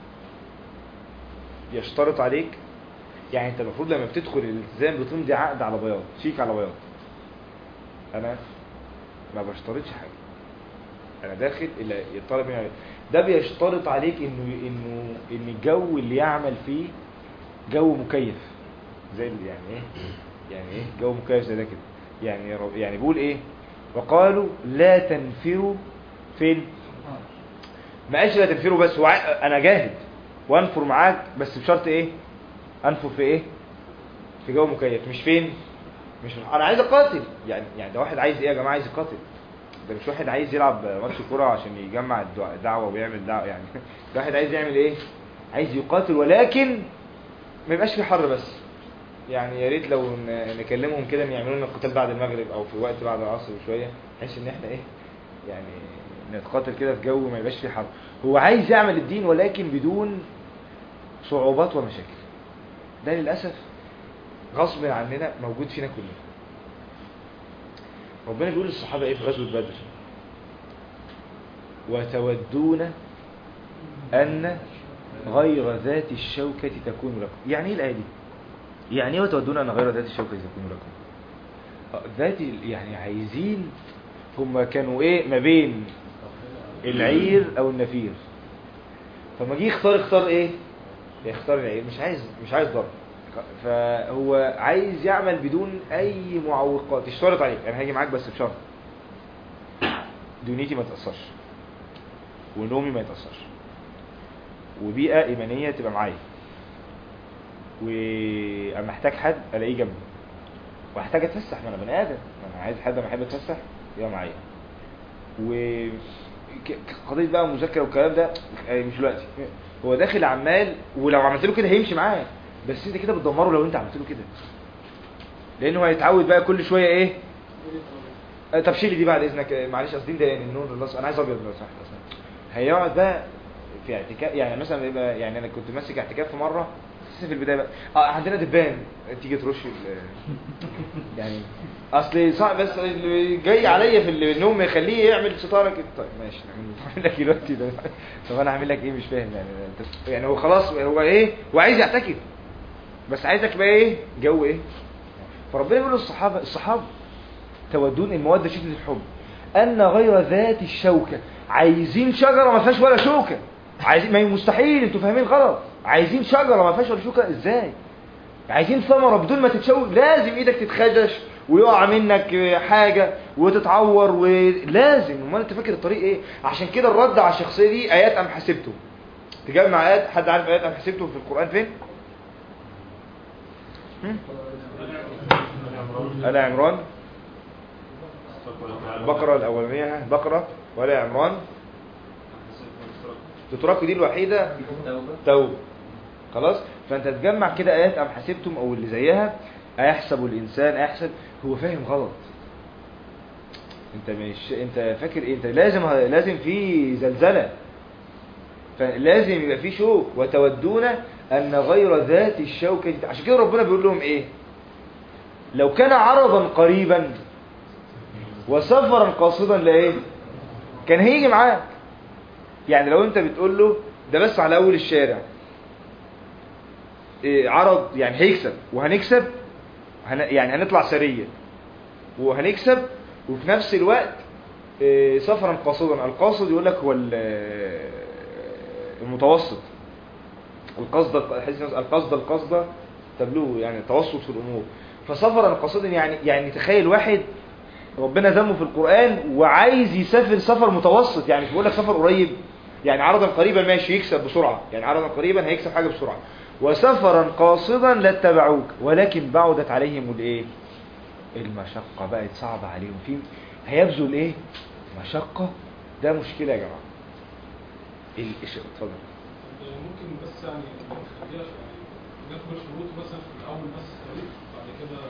يشترط عليك يعني انت المفروض لما بتدخل الالتزام بتمضي عقد على بياض شيك على بياض انا ما بشترطش حاجه انا داخل الا يطلب مني ده بيشترط عليك انه انه ان الجو اللي يعمل فيه جو مكيف زي اللي يعني ايه يعني ايه جو مكيف زي ده كده يعني رب- يعني بيقول ايه وقالوا لا تنفروا فين ما قالش لا تنفروا بس هو عا- انا جاهد وانفر معاك بس بشرط ايه انفر في ايه في في جو مكيف مش فين مش انا عايز اقاتل يعني يعني ده واحد عايز ايه يا جماعه عايز يقاتل ده مش واحد عايز يلعب ماتش كوره عشان يجمع الدع- الدعوه ويعمل دعوه يعني ده واحد عايز يعمل ايه عايز يقاتل ولكن ما يبقاش في حر بس يعني يا ريت لو ن- نكلمهم كده ان يعملوا لنا القتال بعد المغرب او في وقت بعد العصر بشويه بحيث ان احنا ايه يعني نتقاتل كده في جو ما يبقاش فيه حر هو عايز يعمل الدين ولكن بدون صعوبات ومشاكل ده للاسف غصب عننا موجود فينا كلنا ربنا بيقول للصحابه ايه في غزوه بدر وتودون ان غير ذات الشوكة تكون لكم يعني ايه الآية دي يعني ايه وتودون ان غير ذات الشوكة تكون لكم آه، ذات ال- يعني عايزين هم كانوا ايه ما بين العير او النفير فما جه يختار اختار ايه يختار العير مش عايز مش عايز ضرب فهو عايز يعمل بدون اي معوقات اشترط عليك انا هاجي معاك بس بشرط دنيتي ما تاثرش ونومي ما يتاثرش وبيئه ايمانيه تبقى معايا واما احتاج حد الاقيه جنبي واحتاج اتفسح ما انا بني ادم ما انا عايز حد اما احب اتفسح يبقى معايا و ك- قضيه بقى مذاكره والكلام ده آه، مش دلوقتي هو داخل عمال ولو عملت له كده هيمشي معاه بس انت كده بتدمره لو انت عملت له كده لانه هيتعود بقى كل شويه ايه آه، طب شيلي دي بعد اذنك آه، معلش قصدي ده يعني النور النص انا عايز ابيض لو سمحت أصلاً. هيقعد بقى في اعتكاف يعني مثلا يبقى يعني انا كنت ماسك اعتكاف في مره لسه في البدايه بقى اه عندنا دبان تيجي ترش ال- يعني اصل صعب بس اللي جاي عليا في النوم يخليه يعمل ستاره كده طيب ماشي نعمل نعمل لك دلوقتي ده طب انا هعمل لك ايه مش فاهم يعني انت يعني هو خلاص هو ايه هو عايز يعتكف بس عايزك بقى ايه جو ايه فربنا بيقول للصحابه الصحابه تودون الموده شده الحب ان غير ذات الشوكه عايزين شجره ما فيهاش ولا شوكه عايزين ما هي مستحيل انتوا فاهمين غلط عايزين شجره ما فيهاش ولا شوكه ازاي عايزين ثمره بدون ما تتشوك لازم ايدك تتخدش ويقع منك حاجه وتتعور ولازم امال انت فاكر الطريق ايه عشان كده الرد على الشخصيه دي ايات ام حسبته تجمع ايات حد عارف ايات ام حسبته في القران فين هم؟ آل عمران البقرة الأولانية بقرة ولا عمران تترك دي الوحيدة توبة خلاص فأنت تجمع كده آيات أم حسبتم أو اللي زيها أيحسب الإنسان أيحسب هو فاهم غلط انت مش انت فاكر ايه انت لازم لازم في زلزله فلازم يبقى في شوك وتودون ان غير ذات الشوكه عشان كده ربنا بيقول لهم ايه لو كان عرضا قريبا وسفرا قاصدا لايه كان هيجي معاك يعني لو انت بتقول له ده بس على اول الشارع إيه عرض يعني هيكسب وهنكسب هن يعني هنطلع سرية وهنكسب وفي نفس الوقت إيه سفرا قاصدا القاصد يقول لك هو ال- المتوسط القصد القصد القصد تبلوه يعني توسط في الامور فسفرا قاصدا يعني يعني تخيل واحد ربنا ذمه في القرآن وعايز يسافر سفر متوسط يعني مش بيقول لك سفر قريب يعني عرضا قريبا ماشي يكسب بسرعة يعني عرضا قريبا هيكسب حاجة بسرعة وسفرا قاصدا لاتبعوك ولكن بعدت عليهم الايه المشقة بقت صعبة عليهم في هيبذل ايه مشقة ده مشكلة يا جماعة ال- إيش- اتفضل ممكن بس يعني ما تخليهاش يعني ناخد الشروط مثلا في الاول بس طريق بعد كده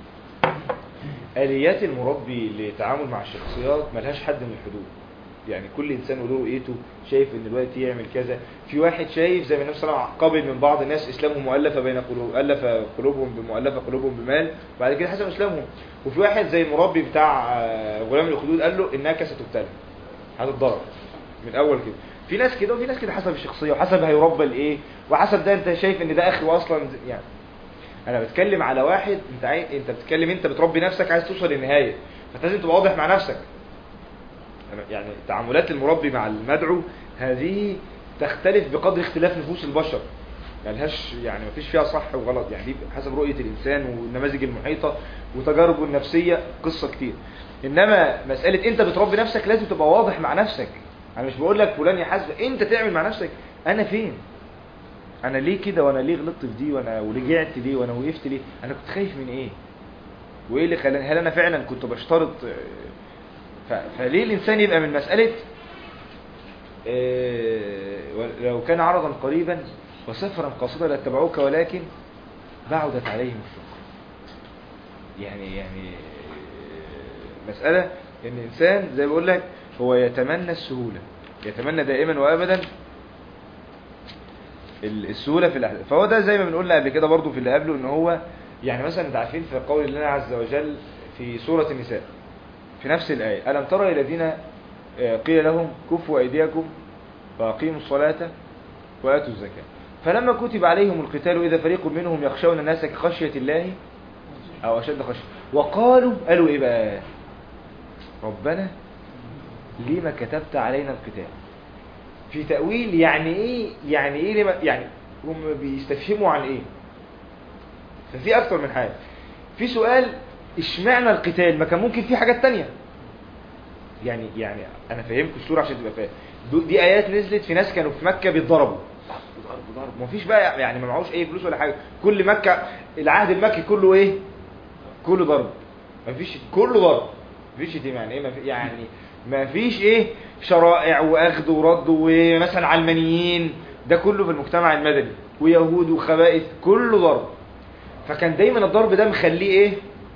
آليات المربي للتعامل مع الشخصيات ملهاش حد من الحدود يعني كل انسان وله رؤيته شايف ان الوقت يعمل كذا في واحد شايف زي ما النبي صلى الله عليه وسلم قابل من بعض الناس اسلامهم مؤلفه بين قلوب الف قلوبهم بمؤلفه قلوبهم بمال وبعد كده حسب اسلامهم وفي واحد زي المربي بتاع آه، غلام الخدود قال له انك ستبتلى هتتضرر من اول كده في ناس كده وفي ناس كده حسب الشخصيه وحسب هيربى لايه وحسب ده انت شايف ان ده اخره اصلا يعني انا بتكلم على واحد انت عاي... انت بتتكلم انت بتربي نفسك عايز توصل للنهايه فلازم تبقى واضح مع نفسك أنا- يعني تعاملات المربي مع المدعو هذه تختلف بقدر اختلاف نفوس البشر ملهاش يعني مفيش فيها صح وغلط يعني دي حسب رؤية الإنسان والنماذج المحيطة وتجاربه النفسية قصة كتير إنما مسألة أنت بتربي نفسك لازم تبقى واضح مع نفسك أنا مش بقول لك فلان يحاسب أنت تعمل مع نفسك أنا فين انا ليه كده وانا ليه غلطت في دي وانا ورجعت ليه وانا وقفت ليه انا كنت خايف من ايه وايه اللي خلاني هل انا فعلا كنت بشترط ف... فليه الانسان يبقى من مساله آه، لو كان عرضا قريبا وسفرا قاصدا لاتبعوك ولكن بعدت عليهم الشقه يعني يعني آه، مساله ان الانسان زي ما بقول لك هو يتمنى السهوله يتمنى دائما وابدا ال- السهوله في الاحداث فهو ده زي ما بنقول قبل كده برضو في اللي قبله ان هو يعني مثلا انت عارفين في قول الله عز وجل في سوره النساء في نفس الايه الم ترى الى الذين آه، قيل لهم كفوا ايديكم واقيموا الصلاه واتوا الزكاه فلما كتب عليهم القتال اذا فريق منهم يخشون الناس كخشيه الله او اشد خشيه وقالوا قالوا ايه بقى ربنا لما كتبت علينا القتال في تأويل يعني ايه يعني ايه لما يعني هم بيستفهموا عن ايه ففي اكتر من حاجة في سؤال اشمعنى القتال ما كان ممكن في حاجات تانية يعني يعني انا فهمت الصورة عشان تبقى فاهم دو- دي ايات نزلت في ناس كانوا في مكة بيتضربوا ضرب ضرب ضرب ما فيش بقى يعني ما معهوش اي فلوس ولا حاجة كل مكة العهد المكي كله ايه كله ضرب ما فيش كله ضرب ما فيش دي يعني ايه ما في يعني ما فيش ايه شرائع واخذ ورد ومثلا علمانيين ده كله في المجتمع المدني ويهود وخبائث كله ضرب فكان دايما الضرب ده مخليه ايه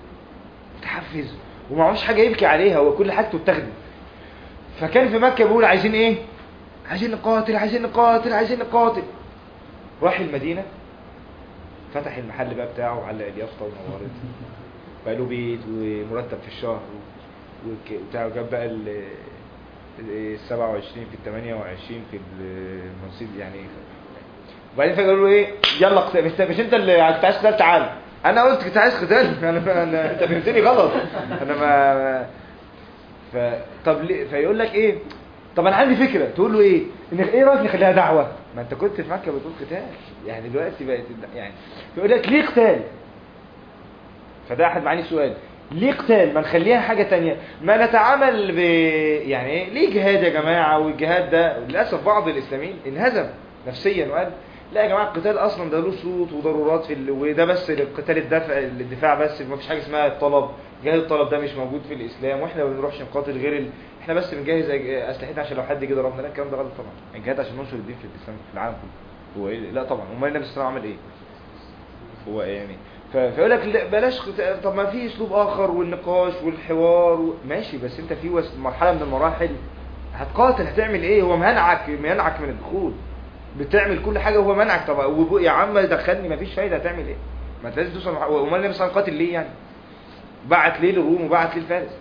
متحفز ومعهوش حاجه يبكي عليها هو كل حاجته اتاخدت فكان في مكه بيقول عايزين ايه عايزين نقاتل عايزين نقاتل عايزين نقاتل راح المدينه فتح المحل بقى بتاعه وعلق اليافطه ونورت بقى له بيت ومرتب في الشهر وك- بتاع جاب بقى ال ال 27 في ال 28 في المنصيب يعني وبعدين فجاه قالوا له ايه يلا قتال مش مش انت اللي كنت عايز قتال تعال انا قلت كنت عايز قتال انا انا انت فهمتني غلط انا ما ف طب ليه فيقول لك ايه طب انا عندي فكره تقول له ايه ان ايه رايك نخليها دعوه ما انت كنت في مكه بتقول قتال يعني دلوقتي بقت الد- يعني يقول لك ليه قتال فده احد معاني السؤال ليه قتال ما نخليها حاجة تانية ما نتعامل ب يعني ايه ليه جهاد يا جماعة والجهاد ده للأسف بعض الإسلاميين انهزم نفسيا وقال لا يا جماعة القتال أصلا ده له شروط وضرورات في ال... وده بس للقتال الدفع الدفاع بس ما فيش حاجة اسمها الطلب جهاد الطلب ده مش موجود في الإسلام واحنا ما بنروحش نقاتل غير ال... احنا بس بنجهز أج- أسلحتنا عشان لو حد جه ضربنا لا الكلام ده غلط طبعا الجهاد عشان ننشر الدين في الإسلام في العالم كله هو إيه؟ لا طبعا امال النبي صلى الله عليه وسلم عمل ايه هو يعني ف- فيقول لك لا، بلاش قت- طب ما في اسلوب اخر والنقاش والحوار و... ماشي بس انت في وس... مرحله من المراحل هتقاتل هتعمل ايه هو منعك منعك من الدخول بتعمل كل حاجه وهو منعك طب وب- يا عم دخلني مفيش فايده هتعمل ايه ما انت لازم توصل مرحلة- امال النبي صلى الله عليه وسلم قاتل ليه يعني بعت ليه للروم وبعت ليه لفارس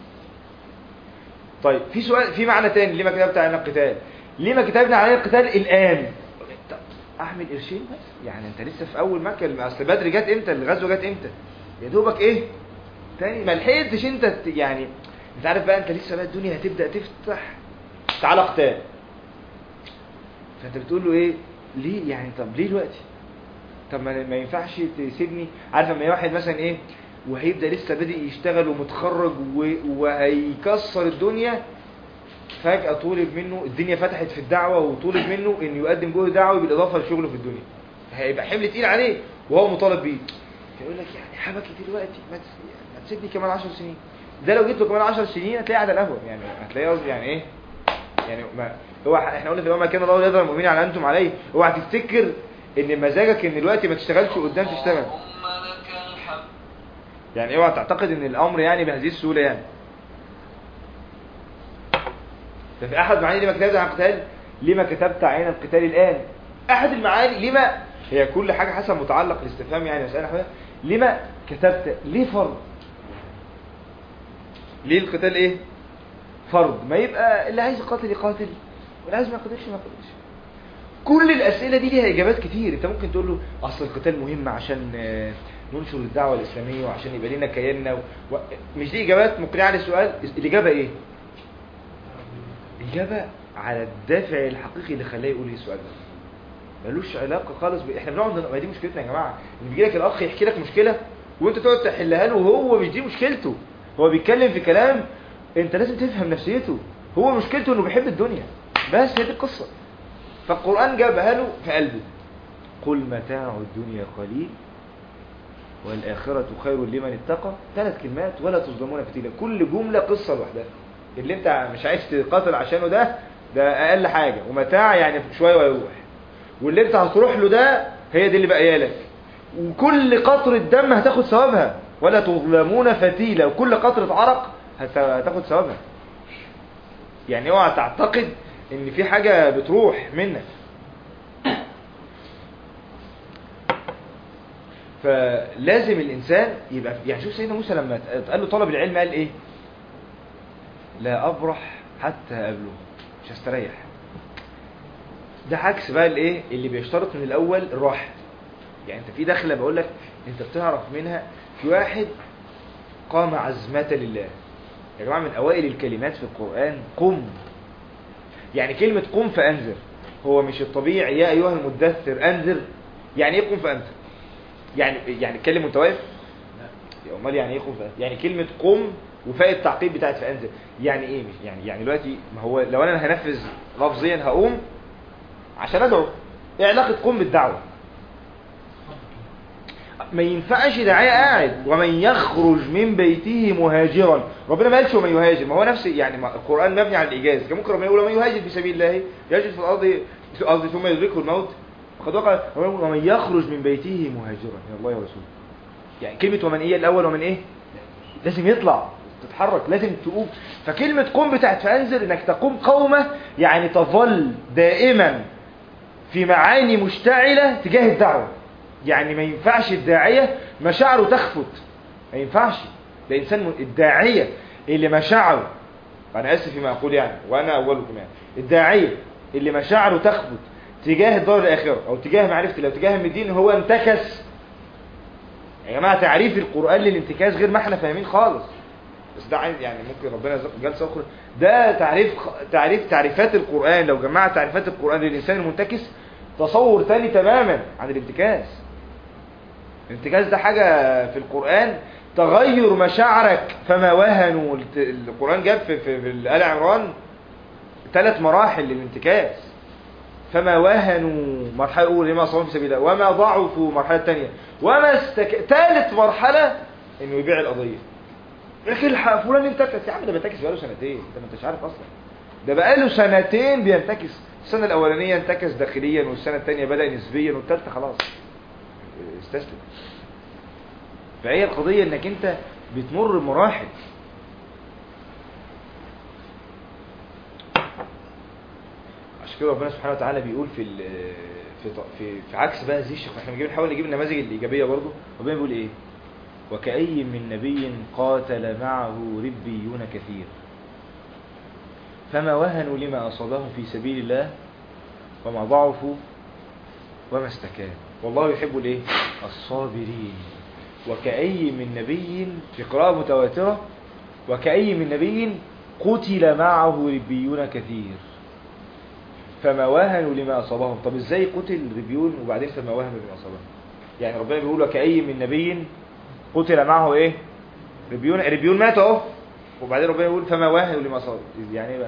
طيب في سؤال في معنى تاني ليه ما كتبت علينا القتال ليه ما كتبنا علينا القتال الان طب احمل قرشين بس يعني انت لسه في اول مكه اصل بدر جت امتى الغزوه جت امتى يا دوبك ايه تاني ما لحقتش انت ت- يعني انت عارف بقى انت لسه بقى الدنيا هتبدا تفتح تعالى قتال فانت بتقول له ايه ليه يعني طب ليه دلوقتي طب ما ما ينفعش تسيبني عارف لما واحد مثلا ايه وهيبدا لسه بادئ يشتغل ومتخرج و- وهيكسر الدنيا فجأة طولب منه الدنيا فتحت في الدعوة وطولب منه انه يقدم جهد دعوي بالإضافة لشغله في الدنيا هيبقى حمل تقيل عليه وهو مطالب بيه فيقول لك يعني حبكي دلوقتي ما تس- ما تسيبني كمان 10 سنين ده لو جيت له كمان 10 سنين هتلاقيه قاعد على القهوة يعني هتلاقيه قصدي يعني ايه يعني ما هو احنا قلنا في الاول ما كان الله يقدر المؤمنين على انتم عليه اوعى تفتكر ان مزاجك ان دلوقتي ما تشتغلش قدام تشتغل اللهم لك الحمد يعني اوعى تعتقد ان الامر يعني بهذه السهوله يعني ده في احد معاني لما كتبت عن القتال لما كتبت عين القتال الان احد المعاني لما هي كل حاجه حسب متعلق الاستفهام يعني مساله حاجة لما كتبت ليه فرض ليه القتال ايه فرض ما يبقى اللي عايز يقاتل يقاتل واللي عايز ما يقاتلش ما يقاتلش كل الاسئله دي ليها اجابات كتير انت ممكن تقول له اصل القتال مهم عشان آه، ننشر الدعوه الاسلاميه وعشان يبقى لنا كياننا و... و... مش دي اجابات مقنعه للسؤال الاجابه ايه اجابه على الدافع الحقيقي اللي خلاه يقول لي السؤال ده ملوش علاقه خالص ب... احنا بنقعد ما دي مشكلتنا يا جماعه ان بيجي لك الاخ يحكي لك مشكله وانت تقعد تحلها له وهو مش دي مشكلته هو بيتكلم في كلام انت لازم تفهم نفسيته هو مشكلته انه بيحب الدنيا بس هي دي القصه فالقرآن جابها له في قلبه قل متاع الدنيا قليل والآخرة خير لمن اتقى ثلاث كلمات ولا تظلمون فتيلا كل جملة قصة لوحدها اللي انت مش عايز تقاتل عشانه ده ده أقل حاجة ومتاع يعني شوية ويروح واللي انت هتروح له ده هي دي اللي بقى لك وكل قطرة دم هتاخد ثوابها ولا تظلمون فتيلة وكل قطرة عرق هت- هتاخد ثوابها يعني اوعى تعتقد ان في حاجة بتروح منك فلازم الانسان يبقى يعني شوف سيدنا موسى لما اتقال له طلب العلم قال ايه لا ابرح حتى ابلغ مش هستريح ده عكس بقى الايه اللي بيشترط من الاول الراحه يعني انت في دخله بقول لك انت بتعرف منها في واحد قام عزمة لله يا جماعه من اوائل الكلمات في القران قم يعني كلمه قم فانذر هو مش الطبيعي يا ايها المدثر انذر يعني ايه قم فانذر يعني يعني اتكلم وانت واقف يا امال يعني ايه قم فانذر يعني كلمه قم وفاء التعقيب بتاعت فانذر يعني ايه مش يعني يعني دلوقتي ما هو لو انا هنفذ لفظيا هقوم عشان ادعو ايه علاقه قم بالدعوه ما ينفعش داعيه قاعد ومن يخرج من بيته مهاجرا ربنا ما قالش ومن يهاجر ما هو نفس يعني ما القران مبني على الايجاز كان ممكن ربنا يقول ومن يهاجر في سبيل الله يهاجر في الارض قصدي ثم يدركه الموت فقد وقع ومن يخرج من بيته مهاجرا الى الله ورسوله يعني كلمه ومن ايه الاول ومن ايه لازم يطلع تتحرك لازم تقوم فكلمة قم بتاعت فأنزل انك تقوم قومة يعني تظل دائما في معاني مشتعلة تجاه الدعوة يعني ما ينفعش الداعية مشاعره تخفت ما ينفعش ده إنسان م- الداعية اللي مشاعره أنا آسف فيما أقول يعني وأنا أولكم يعني الداعية اللي مشاعره تخفت تجاه الدار الآخرة أو تجاه معرفة الله تجاه الدين هو انتكس يا جماعة تعريف القرآن للانتكاس غير ما احنا فاهمين خالص بس ده عايز يعني ممكن ربنا يرزقك جلسة أخرى ده تعريف تعريف تعريفات القرآن لو جمعت تعريفات القرآن للإنسان المنتكس تصور تاني تماما عن الانتكاس الانتكاس ده حاجة في القرآن تغير مشاعرك فما وهنوا الت- القرآن جاب في, في, في آل عمران ثلاث مراحل للانتكاس فما وهنوا مرحلة أولى لما صاروا في سبيل الله وما ضعفوا مرحلة تانية وما استك... ثالث مرحلة إنه يبيع القضية لكن الحق فلان انتكس يا عم ده بينتكس بقاله سنتين ده ما انتش عارف اصلا ده بقاله سنتين بينتكس السنه الاولانيه انتكس داخليا والسنه الثانيه بدا نسبيا والثالثه خلاص استسلم فهي القضيه انك انت بتمر بمراحل عشان كده ربنا سبحانه وتعالى بيقول في ال- في ط- في, في عكس بقى هذه الشيخ احنا بنجيب نحاول نجيب النماذج الايجابيه برضه ربنا بيقول ايه وكأي من نبي قاتل معه ربيون كثير فما وهنوا لما أصابهم في سبيل الله وما ضعفوا وما استكانوا والله يحب الايه الصابرين وكأي من نبي في قراءة متواترة وكأي من نبي قتل معه ربيون كثير فما وهنوا لما أصابهم طب ازاي قتل ربيون وبعدين فما وهنوا لما أصابهم يعني ربنا بيقول وكأي من نبي قتل معه ايه ربيون ربيون مات اهو وبعدين ربنا يقول فما واهنوا لما صار يعني ايه بقى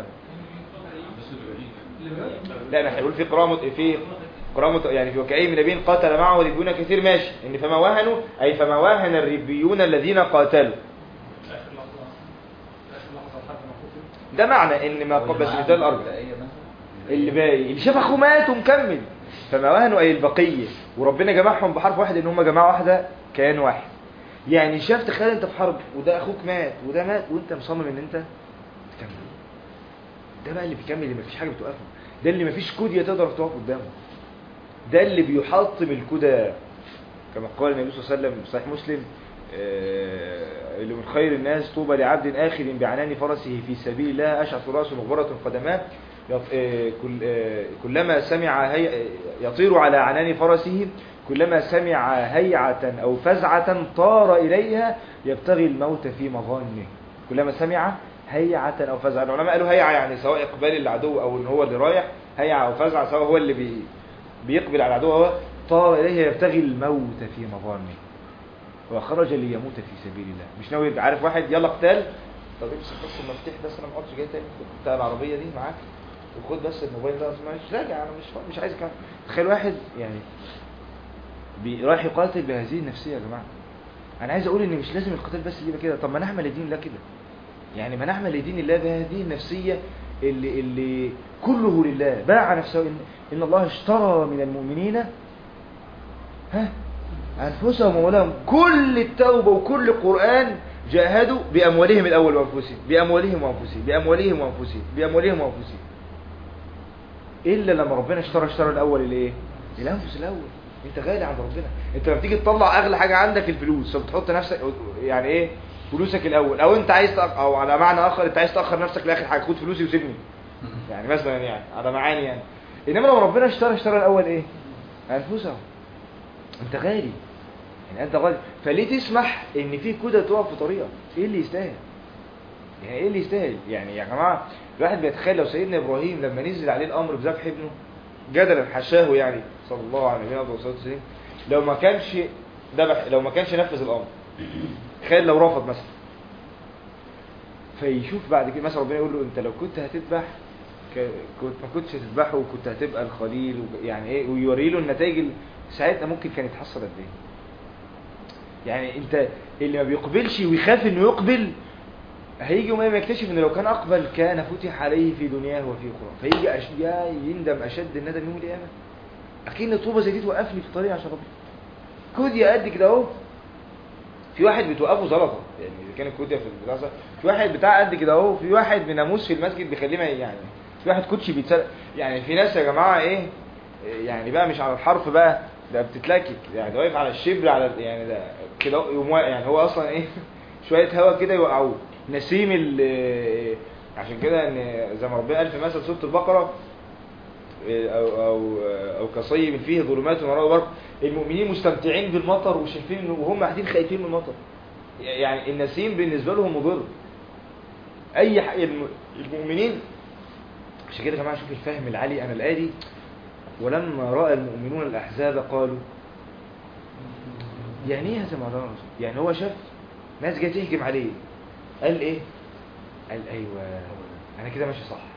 لا ما احنا بنقول في قراءه مت- في قراءه مت- يعني في وكأي من نبي قاتل معه ربيون كثير ماشي ان فما واهنوا اي فما واهن الربيون الذين قاتلوا اخر لحظه اخر لحظه لحد ما قتل ده معنى ان ما قبل بس ده الارض اللي باقي اللي شاف اخوه مات ومكمل فما وهنوا اي البقيه وربنا جمعهم بحرف واحد ان هم جماعه واحده كيان واحد يعني شاف تخيل انت في حرب وده اخوك مات وده مات وانت مصمم ان انت تكمل ده بقى اللي بيكمل اللي مفيش حاجه بتوقفه ده اللي مفيش كودية تقدر تقف قدامه ده اللي بيحطم الكدى كما قال النبي صلى الله عليه وسلم في صحيح مسلم آه، اللي من خير الناس طوبى لعبد آخر بعنان فرسه في سبيل الله أشعث رأسه مغبرة قدماه يط- آه، كل- آه، كلما سمع هي يطير على عنان فرسه كلما سمع هيعة أو فزعة طار إليها يبتغي الموت في مظانه كلما سمع هيعة أو فزعة العلماء قالوا هيعة يعني سواء إقبال العدو أو إن هو اللي رايح هيعة أو فزعة سواء هو اللي بي بيقبل على العدو هو طار إليه يبتغي الموت في مظانه وخرج ليموت في سبيل الله مش ناوي يرجع عارف واحد يلا قتال طب امسك بس المفتاح بس انا ما اقعدش جاي تاني خد بتاع العربيه دي معاك وخد بس الموبايل ده مش راجع انا مش مش عايز كده تخيل واحد يعني بي- رايح يقاتل بهذه النفسيه يا جماعه انا عايز اقول ان مش لازم القتال بس يبقى كده طب ما نعمل لدين الله كده يعني ما نعمل لدين الله بهذه النفسيه اللي اللي كله لله باع نفسه ان, إن الله اشترى من المؤمنين ها انفسهم واموالهم كل التوبه وكل القران جاهدوا باموالهم الاول وانفسهم باموالهم وانفسهم باموالهم وانفسهم باموالهم وانفسهم الا لما ربنا اشترى اشترى الاول الايه الانفس الاول انت غالي عند ربنا انت لما تيجي تطلع اغلى حاجه عندك الفلوس فبتحط نفسك يعني ايه فلوسك الاول او انت عايز تأخ... او على معنى اخر انت عايز تاخر نفسك لاخر حاجه خد فلوسي وسيبني يعني مثلا يعني على معاني يعني انما لو ربنا اشترى اشترى الاول ايه انفسهم انت غالي يعني انت غالي فليه تسمح ان في كده تقف في طريقك ايه اللي يستاهل يعني ايه اللي يستاهل يعني يا جماعه الواحد بيتخيل لو سيدنا ابراهيم لما نزل عليه الامر بذبح ابنه جدلا حشاه يعني صلى الله عليه وسلم والصلاه والسلام لو ما كانش ذبح لو ما كانش نفذ الامر تخيل لو رفض مثلا فيشوف بعد كده مثلا ربنا يقول له انت لو كنت هتذبح ك- كنت ما كنتش هتذبحه وكنت هتبقى الخليل وك- يعني ايه ويوري له النتائج ال- ساعتها ممكن كان يتحصل قد ايه يعني انت اللي ما بيقبلش ويخاف انه يقبل هيجي يوم ما يكتشف ان لو كان اقبل كان فتح عليه في دنياه وفي اخرى فيجي أش... يا يندم اشد الندم يوم القيامه اكيد طوبه زي دي توقفني في الطريق عشان ربنا كوديا قد كده اهو في واحد بتوقفه زلطه يعني اذا كان الكوديا في الدراسه في واحد بتاع قد كده اهو في واحد بناموس في المسجد بيخليه ما يعني في واحد كوتشي بيتسرق يعني في ناس يا جماعه ايه يعني بقى مش على الحرف بقى ده بتتلكك يعني ده واقف على الشبر على يعني ده كده يقوم واقع. يعني هو اصلا ايه شويه هوا كده يوقعوه نسيم ال عشان كده ان زي ما ربنا قال في مثل سوره البقره او او او كصيب فيه ظلمات ونور وبرق المؤمنين مستمتعين بالمطر وشايفين إنه- وهم قاعدين خايفين من المطر يعني النسيم بالنسبه لهم مضر اي حاجه الم- المؤمنين عشان كده يا جماعه شوف الفهم العالي انا الايه دي ولما راى المؤمنون الاحزاب قالوا يعني ايه هزم على الرسول يعني هو شاف ناس جايه تهجم عليه قال ايه قال ايوه انا كده ماشي صح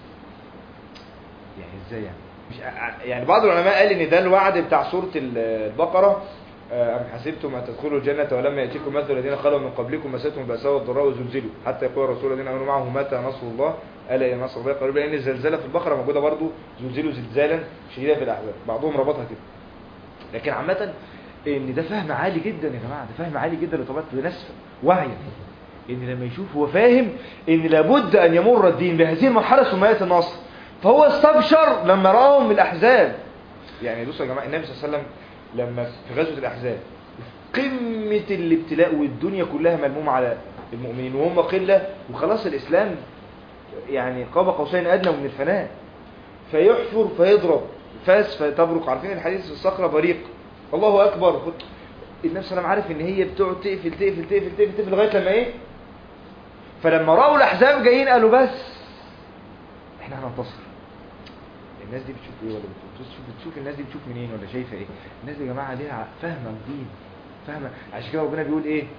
يعني ازاي يعني مش ع- يعني بعض العلماء قال ان ده الوعد بتاع سوره ال- البقره آه، ام حسبتم ان تدخلوا الجنه ولما ياتيكم مثل الذين خلوا من قبلكم مستهم الباساء والضراء وزلزلوا حتى يقول الرسول الذين امنوا معه متى نصر الله الا ان نصر الله قريب لان الزلزله في البقره موجوده برضو زلزلوا زلزالا شديدا في الاحزاب بعضهم ربطها كده لكن عامه ان ده فهم عالي جدا يا جماعه ده فهم عالي جدا لطبيعه لناس واعيه ان لما يشوف هو فاهم ان لابد ان يمر الدين بهذه المرحله ثم ياتي النصر فهو استبشر لما راهم من الاحزاب يعني بصوا يا جماعه النبي صلى الله عليه وسلم لما في غزوه الاحزاب قمه الابتلاء والدنيا كلها ملمومه على المؤمنين وهم قله وخلاص الاسلام يعني قاب قوسين ادنى من الفناء فيحفر فيضرب فاس فتبرق عارفين الحديث في الصخره بريق الله اكبر النبي صلى الله عليه وسلم عارف ان هي بتقعد تقفل تقفل تقفل تقفل, تقفل لغايه لما ايه فلما راوا الاحزاب جايين قالوا بس احنا هننتصر الناس دي بتشوف ايه ولا بتشوف بتشوف الناس دي بتشوف منين ولا شايفه ايه الناس دي يا جماعه ليها فاهمه الدين فاهمه عشان كده ربنا بيقول ايه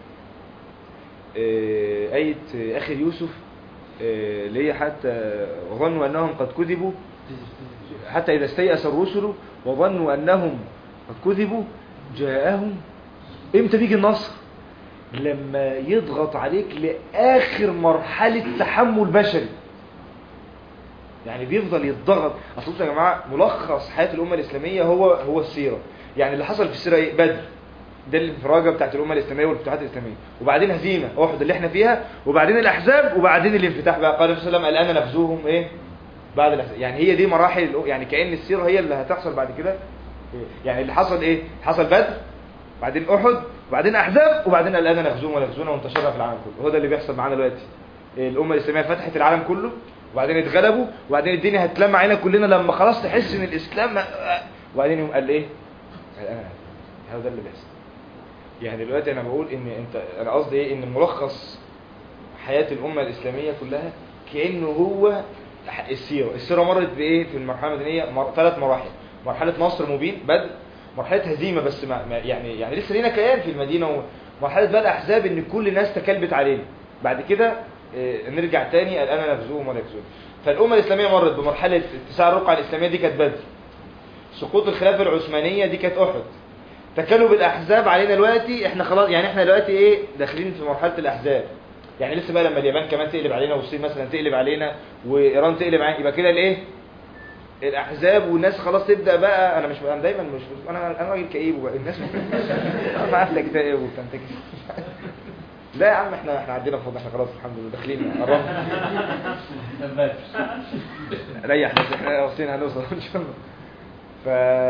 آه، آية آه، آخر يوسف آه، اللي هي حتى ظنوا أنهم قد كذبوا حتى إذا استيأس الرسل وظنوا أنهم قد كذبوا جاءهم إمتى بيجي النصر لما يضغط عليك لآخر مرحلة تحمل بشري يعني بيفضل يتضغط اصل بصوا يا جماعه ملخص حياه الامه الاسلاميه هو هو السيره يعني اللي حصل في السيره ايه بدر ده الانفراجه بتاعت الامه الاسلاميه والفتوحات الاسلاميه وبعدين هزيمه احد اللي احنا فيها وبعدين الاحزاب وبعدين الانفتاح بقى قال النبي صلى الله عليه وسلم الان نفذوهم ايه بعد الاحزاب يعني هي دي مراحل الأ- يعني كأن السيره هي اللي هتحصل بعد كده يعني اللي حصل ايه حصل بدر بعدين احد وبعدين احزاب وبعدين الان نخزوهم ونخزونا وانتشرنا في العالم كله هو ده اللي بيحصل معانا دلوقتي الامه الاسلاميه فتحت العالم كله وبعدين اتغلبوا وبعدين الدنيا هتلم علينا كلنا لما خلاص تحس ان الاسلام وبعدين يقوم قال ايه قال انا هذا ده اللي بيحصل يعني دلوقتي انا بقول ان انت انا قصدي ايه ان ملخص حياه الامه الاسلاميه كلها كانه هو السيره السيره مرت بايه في المرحله المدنيه مر... ثلاث مراحل مرحله نصر مبين بدء مرحله هزيمه بس ما ما- يعني يعني لسه لينا كيان في المدينه ومرحله بقى الاحزاب ان كل الناس تكلبت علينا بعد كده آه، نرجع تاني الان نغزوهم ولا يغزوهم فالامه الاسلاميه مرت بمرحله اتساع الرقعه الاسلاميه دي كانت بدر سقوط الخلافه العثمانيه دي كانت احد تكالب الاحزاب علينا دلوقتي احنا خلاص يعني احنا دلوقتي ايه داخلين في مرحله الاحزاب يعني لسه بقى لما اليابان كمان تقلب علينا والصين مثلا تقلب علينا وايران تقلب علينا يبقى كده الايه الاحزاب والناس خلاص تبدا بقى انا مش انا دايما مش انا انا راجل كئيب وبقى الناس انا عارف اكتئاب وبتاع انت كده. لا يا عم احنا احنا عندنا فضل احنا خلاص الحمد لله داخلين قربنا ريح بس احنا واصلين هنوصل ان شاء الله ف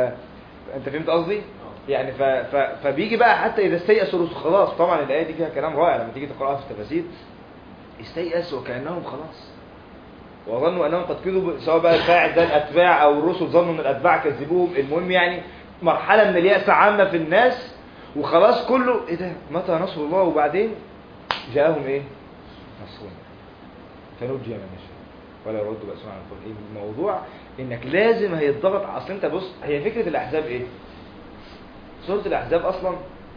انت فهمت قصدي يعني ف... ف... فبيجي بقى حتى اذا استيأسوا الرسل خلاص طبعا الايه دي فيها كلام رائع لما تيجي تقراها في التفاسير استيأسوا وكانهم خلاص وظنوا انهم قد كذبوا سواء بقى الفاعل ده الاتباع او الرسل ظنوا ان الاتباع كذبوهم المهم يعني مرحله من اليأس عامه في الناس وخلاص كله ايه ده متى نصر الله وبعدين جاءهم ايه نصرنا فنجي من نشاء ولا يرد بأسنا عن القول ايه الموضوع انك لازم هيتضغط اصل انت بص هي فكره الاحزاب ايه سوره الاحزاب اصلا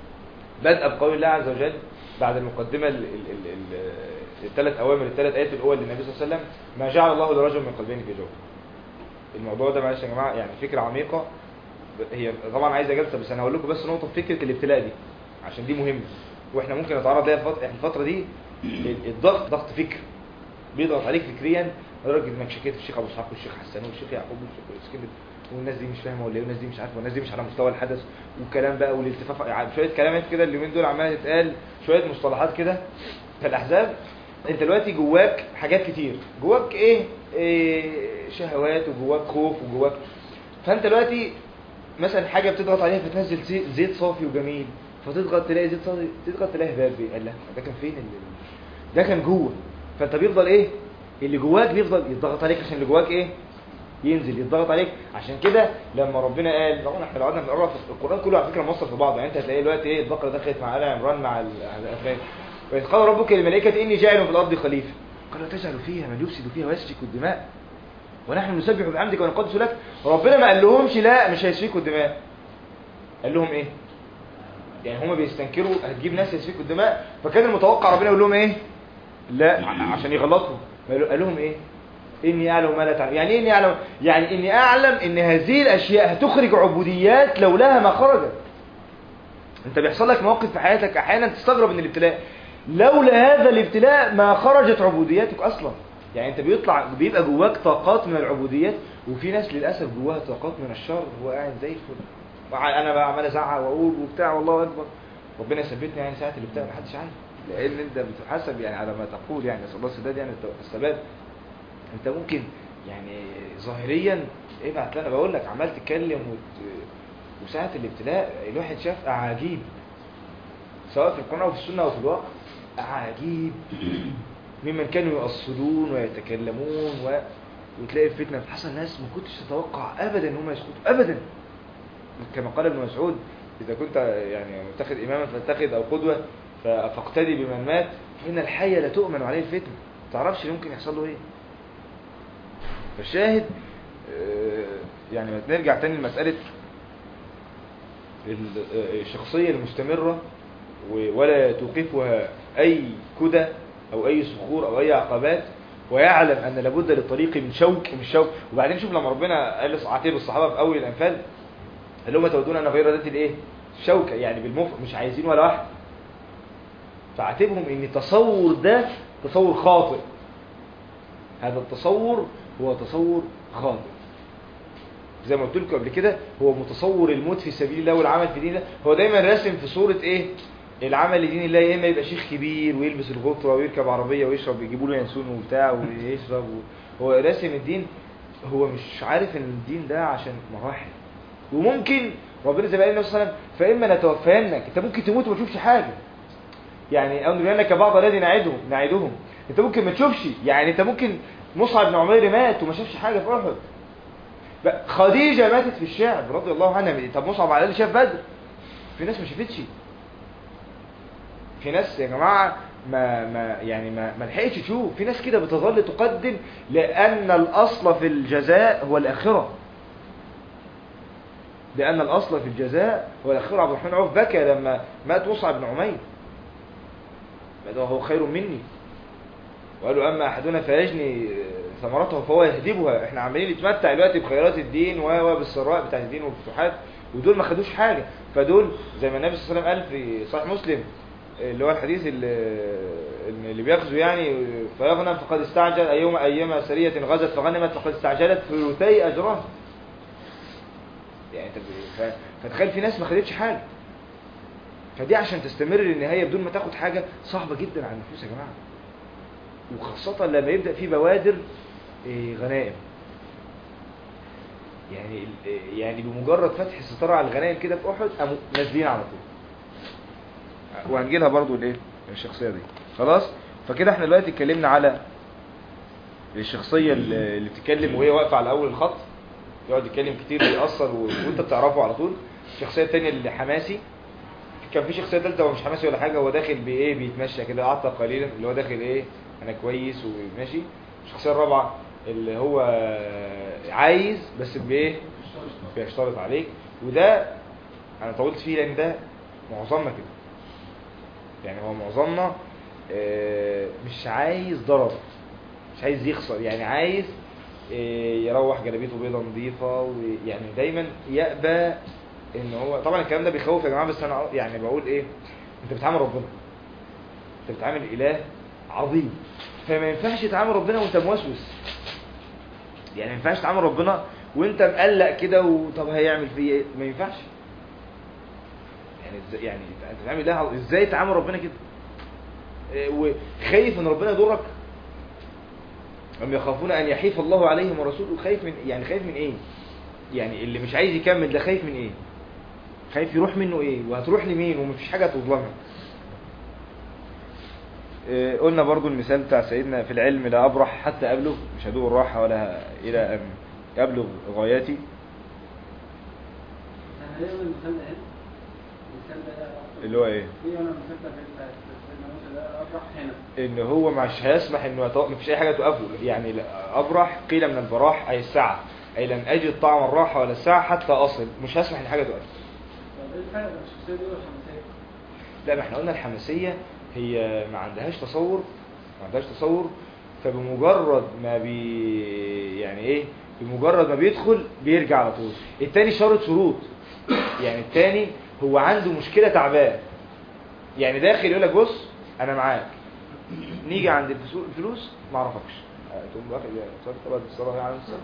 بدأ بقول الله عز وجل بعد المقدمه ال- ال- ال- ال- الثلاث اوامر الثلاث ايات الاول للنبي صلى الله عليه وسلم ما جعل الله لرجل من قلبين في جوفه الموضوع ده معلش يا جماعه يعني فكره عميقه هي طبعا عايزه جلسه بس انا هقول لكم بس نقطه في فكره الابتلاء دي عشان دي مهمه واحنا ممكن نتعرض ليها الفتره الفتره دي الضغط ضغط فكر بيضغط عليك فكريا لدرجه انك شكيت الشيخ ابو اسحاق والشيخ حسان والشيخ يعقوب والشيخ اسكندر والناس دي مش فاهمه ولا ايه والناس دي مش عارفه والناس دي مش على مستوى الحدث والكلام بقى والالتفاف يعني شويه كلامات كده اليومين دول عماله تتقال شويه مصطلحات كده في الاحزاب انت دلوقتي جواك حاجات كتير جواك ايه, إيه شهوات وجواك خوف وجواك فانت دلوقتي مثلا حاجه بتضغط عليها فتنزل زي- زيت صافي وجميل فتضغط تلاقي زيت صافي تضغط تلاقي هباب قال لا ده كان فين اللي ده كان جوه فانت بيفضل ايه اللي جواك بيفضل يضغط عليك عشان اللي جواك ايه ينزل يضغط عليك عشان كده لما ربنا قال طبعا احنا لو قعدنا نقرا في القران كله على فكره موصل في بعضه يعني انت هتلاقي دلوقتي ايه البقره دخلت مع ال عمران مع ال- الافلام واذ قال ربك للملائكه اني جاعل في الارض خليفه قالوا تجعل فيها من يفسد فيها ويسفك الدماء ونحن نسبح بحمدك ونقدس لك ربنا ما قال لهمش لا مش هيسفكوا الدماء قال لهم ايه يعني هما بيستنكروا هتجيب ناس يسفكوا الدماء فكان المتوقع ربنا يقول لهم ايه لا ع- عشان يغلطهم قال قال لهم ايه اني اعلم ما لا تعلم يعني ايه اني اعلم يعني اني اعلم ان هذه الاشياء هتخرج عبوديات لولاها ما خرجت انت بيحصل لك مواقف في حياتك احيانا تستغرب من الابتلاء لولا هذا الابتلاء ما خرجت عبودياتك اصلا يعني انت بيطلع بيبقى جواك طاقات من العبوديات وفي ناس للاسف جواها طاقات من الشر هو قاعد زي الفل وع- انا بقى عمال ازعق واقول وبتاع والله اكبر ربنا يثبتني يعني ساعه الابتلاء محدش عارف لان انت بتحسب يعني على ما تقول يعني نسال الله السداد يعني الت- الثبات انت ممكن يعني ظاهريا ابعت لنا بقول لك عمال تتكلم وت... وساعة الابتلاء الواحد شاف أعاجيب سواء في القرآن أو في السنة أو في الواقع أعاجيب ممن كانوا يؤصلون ويتكلمون و... وتلاقي الفتنة بتحصل ناس ما كنتش تتوقع أبدا إن هم يسقطوا أبدا كما قال ابن مسعود إذا كنت يعني متخذ إماما فاتخذ أو قدوة ف- فاقتدي بمن مات فإن الحي لا تؤمن عليه الفتنة ما تعرفش اللي ممكن يحصل له إيه فالشاهد آه، يعني ما نرجع تاني لمسألة ال- آه، الشخصية المستمرة و- ولا توقفها أي كدى أو أي صخور أو أي عقبات ويعلم أن لابد للطريق من شوك من شوك وبعدين شوف لما ربنا قال لعاتب الصحابة في أول الأنفال قال لهم تودون أن غير ذات الإيه؟ شوكة يعني بالمفرد مش عايزين ولا واحد فعاتبهم ان التصور ده تصور خاطئ هذا التصور هو تصور خاطئ زي ما قلت لكم قبل كده هو متصور الموت في سبيل الله والعمل في دين الله هو دايما راسم في صورة ايه العمل لدين الله يا اما يبقى شيخ كبير ويلبس الغطرة ويركب عربية ويشرب يجيبوا له ينسون وبتاع ويشرب و... هو راسم الدين هو مش عارف ان الدين ده عشان مراحل وممكن ربنا زي ما قال النبي صلى الله عليه وسلم فاما نتوفينك انت ممكن تموت وما تشوفش حاجه يعني او نرينك بعض الذي نعدهم نعدهم انت ممكن ما تشوفش يعني انت ممكن مصعب بن عمير مات وما شافش حاجه في احد بقى خديجه ماتت في الشعب رضي الله عنها طب مصعب على الاقل شاف بدر في ناس ما شافتش في ناس يا جماعه ما ما يعني ما ما لحقتش تشوف في ناس كده بتظل تقدم لان الاصل في الجزاء هو الاخره لأن الأصل في الجزاء هو الأخير عبد الرحمن عوف بكى لما مات مصعب بن عمير مات وهو خير مني وقالوا أما أحدنا فيجني ثمرته فهو يهدبها احنا عمالين نتمتع دلوقتي بخيرات الدين و بالسراء بتاع الدين والفتوحات ودول ما خدوش حاجه فدول زي ما النبي صلى الله عليه وسلم قال في صحيح مسلم اللي هو الحديث اللي, اللي بيغزو يعني فيغنم فقد استعجل ايما ايما سريه غزت فغنمت فقد استعجلت ثلثي اجرها يعني انت ب- ف- فتخيل في ناس ما خدتش حاجه فدي عشان تستمر للنهايه بدون ما تاخد حاجه صعبه جدا على النفوس يا جماعه وخاصه لما يبدا في بوادر إيه، غنائم يعني ال- يعني بمجرد فتح الستاره على الغنائم كده في احد قاموا نازلين على طول وهنجي لها برضو الايه الشخصيه دي خلاص فكده احنا دلوقتي اتكلمنا على الشخصيه اللي اللي بتتكلم وهي واقفه على اول الخط يقعد يتكلم كتير ويأثر و... وانت بتعرفه على طول الشخصيه الثانيه اللي حماسي كان في شخصيه ثالثه هو مش حماسي ولا حاجه هو داخل بايه بيتمشى كده اعطى قليلا اللي هو داخل ايه انا كويس وماشي الشخصيه الرابعه اللي هو عايز بس بايه بيشترط عليك وده انا طولت فيه لان ده معظمنا كده يعني هو معظمنا آه، مش عايز ضرر مش عايز يخسر يعني عايز آه، يروح جلابيته بيضة نظيفة ويعني دايما يأبى ان هو طبعا الكلام ده بيخوف يا جماعة بس انا يعني بقول ايه انت بتعامل ربنا انت بتعامل اله عظيم فما ينفعش تعامل ربنا وانت موسوس يعني ما ينفعش تعامل ربنا وانت مقلق كده وطب هيعمل فيه ايه ما ينفعش يعني ازاي يعني انت أنت بتعمل ايه ازاي تعامل ربنا كده إيه، وخايف ان ربنا يضرك هم يخافون ان يحيف الله عليهم ورسوله خايف من يعني خايف من ايه يعني اللي مش عايز يكمل ده خايف من ايه خايف يروح منه ايه وهتروح لمين ومفيش حاجه تظلمها إيه، قلنا برضو المثال بتاع سيدنا في العلم لا أبرح حتى أبلغ مش هدوء الراحة ولا إلى أن أبلغ غاياتي انا دايما المثال ده هنا المثال ده اللي هو إيه ايه انا المثال ده بتاع سيدنا موسى ده افرح هنا إن هو مش هيسمح إنه يتوقف مفيش أي حاجة توقفه يعني لا أبرح قيل من البراح أي الساعة أي لن أجد طعم الراحة ولا الساعة حتى أصل مش هسمح إن حاجة توقف طب ايه الفرق بين الشخصيه دي والحماسيه؟ لا ما احنا قلنا الحماسية هي ما عندهاش تصور ما عندهاش تصور فبمجرد ما بي يعني ايه بمجرد ما بيدخل بيرجع على طول التاني شرط شروط يعني التاني هو عنده مشكلة تعبان يعني داخل يقول لك بص انا معاك نيجي عند الفسو- الفلوس ما اعرفكش آه، تقوم واخد يا صلاه طبعا الصلاه على الصلاه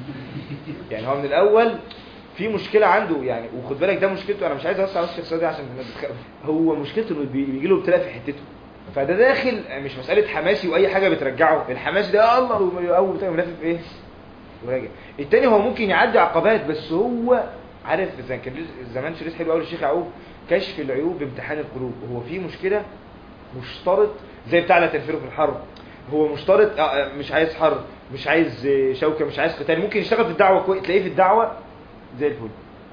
يعني هو من الاول في مشكله عنده يعني وخد بالك ده مشكلته انا مش عايز اوسع على الشخصيه دي عشان الناس بتخاف هو مشكلته انه بي- بيجي له ابتلاء في حتته فده داخل مش مساله حماسي واي حاجه بترجعه الحماس ده يا الله اول بتاع ملفف ايه وراجع التاني هو ممكن يعدي عقبات بس هو عارف زي كان ليه- زمان شريط حلو قوي للشيخ يعقوب كشف العيوب بامتحان القلوب هو في مشكله مشترط زي بتاع لا تنفروا في الحرب هو مشترط آه، آه، مش عايز حرب مش عايز آه، شوكه مش عايز قتال ممكن يشتغل في الدعوه كويس تلاقيه في الدعوه زي الفل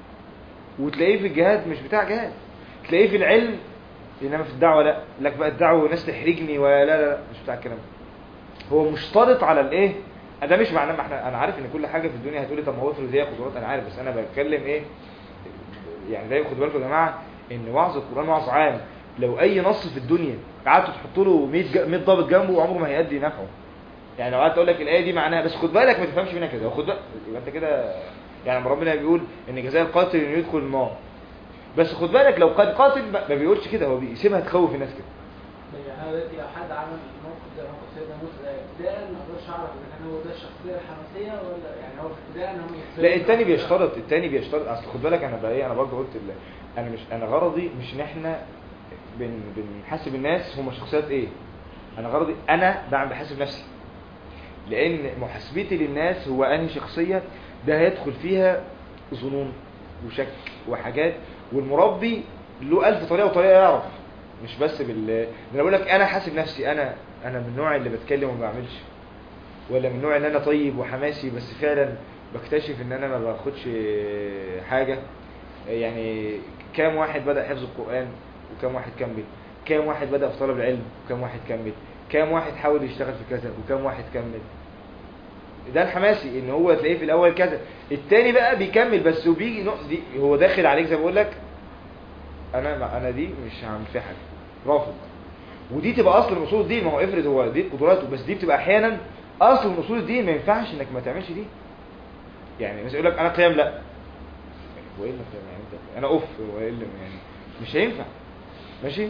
وتلاقيه في الجهاد مش بتاع جهاد تلاقيه في العلم انما في الدعوه لا لك بقى الدعوه وناس تحرجني ولا لا لا مش بتاع الكلام ده. هو مشترط على الايه ده مش معناه ما احنا انا عارف ان كل حاجه في الدنيا هتقولي طب ما هو افرض هي قدرات انا عارف بس انا بتكلم ايه يعني دايما خدوا بالكم يا جماعه ان وعظ القران وعظ عام لو اي نص في الدنيا قعدتوا تحطوا له 100 ج- 100 ضابط جنبه عمره ما هيأدي نفعه يعني لو قعدت اقول لك الايه دي معناها بس خد بالك ما تفهمش منها كده خد بالك يبقى انت كده يعني لما ربنا بيقول ان جزاء القاتل انه يدخل النار بس خد بالك لو قد قاتل ما ما بيقولش كده هو بيسيبها تخوف الناس كده يعني انا دلوقتي لو حد عمل الموقف ده موقف سيدنا موسى ده ابتداء ما اقدرش اعرف اذا كان هو ده الشخصيه الحماسيه ولا يعني هو في ابتداء ان هم يحسبوا لا التاني بيشترط التاني بيشترط اصل خد بالك انا بقى ايه انا برضه قلت ال- انا مش انا غرضي مش ان احنا بن بنحاسب الناس هم شخصيات ايه انا غرضي انا بعمل بحاسب نفسي لان محاسبتي للناس هو انهي شخصيه ده هيدخل فيها ظنون وشك وحاجات والمربي له ألف طريقه وطريقه يعرف مش بس بال ده انا بقول لك انا حاسب نفسي انا انا من النوع اللي بتكلم وما بعملش ولا من النوع اللي انا طيب وحماسي بس فعلا بكتشف ان انا ما باخدش حاجه يعني كام واحد بدا حفظ القران وكام واحد كمل كام واحد بدا في طلب العلم وكام واحد كمل كام واحد حاول يشتغل في كذا وكام واحد كمل ده الحماسي ان هو تلاقيه في الاول كذا التاني بقى بيكمل بس وبيجي نقطة دي هو داخل عليك زي ما بقول لك انا انا دي مش هعمل فيها حاجه رافض ودي تبقى اصل من اصول الدين ما هو افرض هو دي قدراته بس دي بتبقى احيانا اصل من اصول الدين ما ينفعش انك ما تعملش دي يعني مثلا يقول لك انا قيام لا والا فاهم يعني انت انا اوف والا يعني مش هينفع ماشي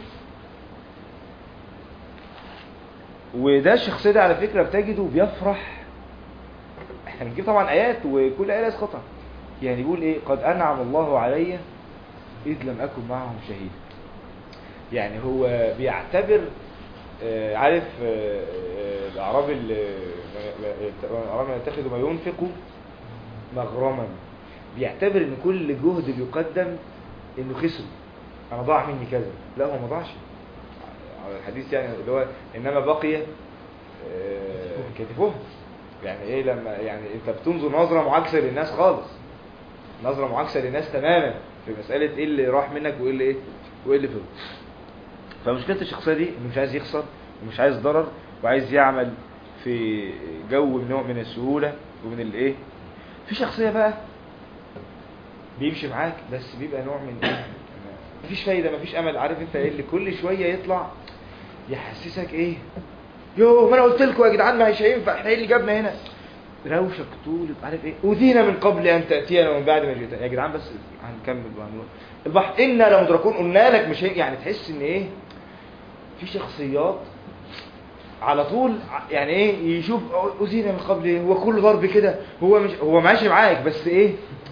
وده الشخصيه ده على فكره بتجده بيفرح احنا بنجيب طبعا ايات وكل ايه لها خطا يعني بيقول ايه قد انعم الله علي اذ لم اكن معهم شهيدا يعني هو بيعتبر آه، عارف آه، آه، الاعراب اللي الاعراب يتخذوا ما ينفق مغرما بيعتبر ان كل جهد بيقدم انه خسر انا ضاع مني كذا لا هو ما ضاعش على الحديث يعني اللي هو انما بقي آه، كتفهم يعني ايه لما يعني انت بتنظر نظره معاكسه للناس خالص نظره معاكسه للناس تماما في مساله ايه اللي راح منك وايه اللي ايه وايه اللي فضل فمشكله الشخصيه دي انه مش عايز يخسر ومش عايز ضرر وعايز يعمل في جو من نوع من السهوله ومن الايه في شخصيه بقى بيمشي معاك بس بيبقى نوع من ايه مفيش فايده مفيش امل عارف انت ايه اللي كل شويه يطلع يحسسك ايه يو ما انا قلت لكم يا جدعان ما مش هينفع احنا ايه اللي جابنا هنا روشك طول عارف ايه اوذينا من قبل ان تاتينا ومن بعد ما جئتنا يا جدعان بس هنكمل وهنروح البحر انا لمدركون قلنا لك مش هي يعني تحس ان ايه في شخصيات على طول يعني ايه يشوف اوذينا من قبل هو كل ضرب كده هو مش هو ماشي معاك بس ايه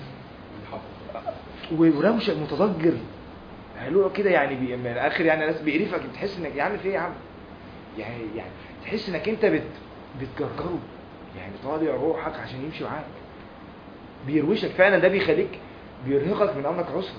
وروشه متضجر حلوه كده يعني بي... من الاخر يعني ناس بيقرفك بتحس انك يا عم في ايه يا عم يعني يعني تحس انك انت بت بتجرجره يعني طالع روحك عشان يمشي معاك بيروشك فعلا ده بيخليك بيرهقك من امرك عسر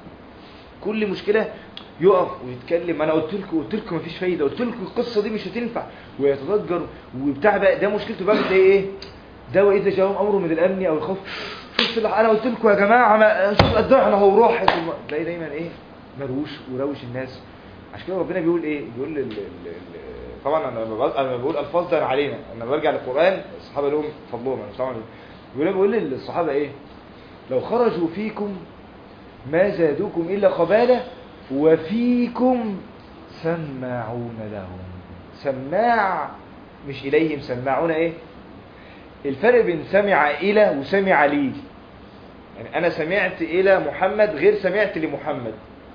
كل مشكله يقف ويتكلم انا قلت لكم قلت لكم مفيش فايده قلت لكم القصه دي مش هتنفع ويتضجر وبتاع بقى ده مشكلته بقى بتلاقي ايه ده واذا جاءهم امر من الامن او الخوف شوف اللي- انا قلت لكم يا جماعه ما شوف ضعنا اهو راحت الم- تلاقي دايما ايه مروش وروش الناس عشان كده ربنا بيقول ايه بيقول لل... لل... لل- طبعا انا لما بقول انا لما بقول الفاظ ده علينا انا برجع للقران الصحابه لهم فضلهم انا مش طبعا بيقول بيقول للصحابه ايه لو خرجوا فيكم ما زادوكم الا خباله وفيكم سماعون لهم سماع مش اليهم سماعون ايه الفرق بين سمع الى وسمع لي يعني انا سمعت الى محمد غير سمعت لمحمد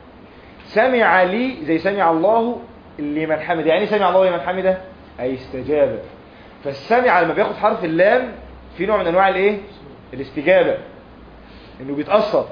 سمع لي زي سمع الله لمن حمد يعني إيه سمع الله لمن حمده اي استجاب فالسمع لما بياخد حرف اللام في نوع من انواع الايه الاستجابه انه بيتاثر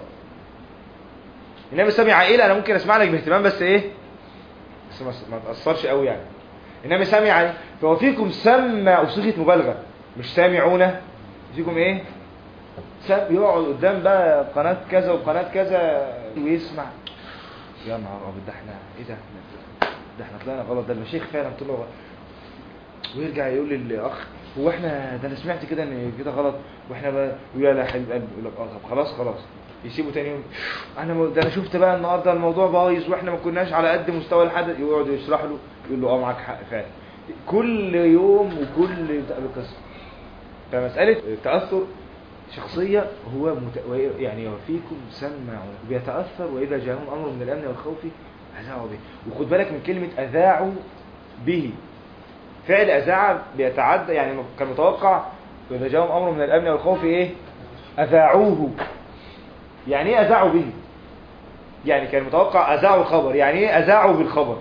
انما سمع الى انا ممكن اسمع لك باهتمام بس ايه بس ما ما تاثرش قوي يعني انما سمع فهو فيكم سمع وصيغه مبالغه مش سامعون فيكم ايه سام يقعد قدام بقى قناه كذا وقناه كذا ويسمع يا نهار ابيض ده احنا ايه ده ده احنا طلعنا غلط ده المشايخ فعلا طلعوا غلط ويرجع يقول للاخ هو احنا ده انا سمعت كده ان كده غلط واحنا بقى يقول لا لا يا حبيب قلبي يقول لك اه طب خلاص خلاص يسيبه تاني يوم انا م- ده انا شفت بقى النهارده الموضوع بايظ واحنا ما كناش على قد مستوى الحدث يقعد يشرح له يقول له اه معاك حق فعلا كل يوم وكل قصه فمساله التاثر شخصيه هو مت... يعني وفيكم سمعون بيتاثر واذا جاءهم امر من الامن والخوف اذاعوا به وخد بالك من كلمه اذاعوا به فعل اذاع بيتعدى يعني كان متوقع واذا جاءهم امر من الامن والخوف ايه اذاعوه يعني ايه اذاعوا به يعني كان متوقع اذاعوا الخبر يعني ايه اذاعوا بالخبر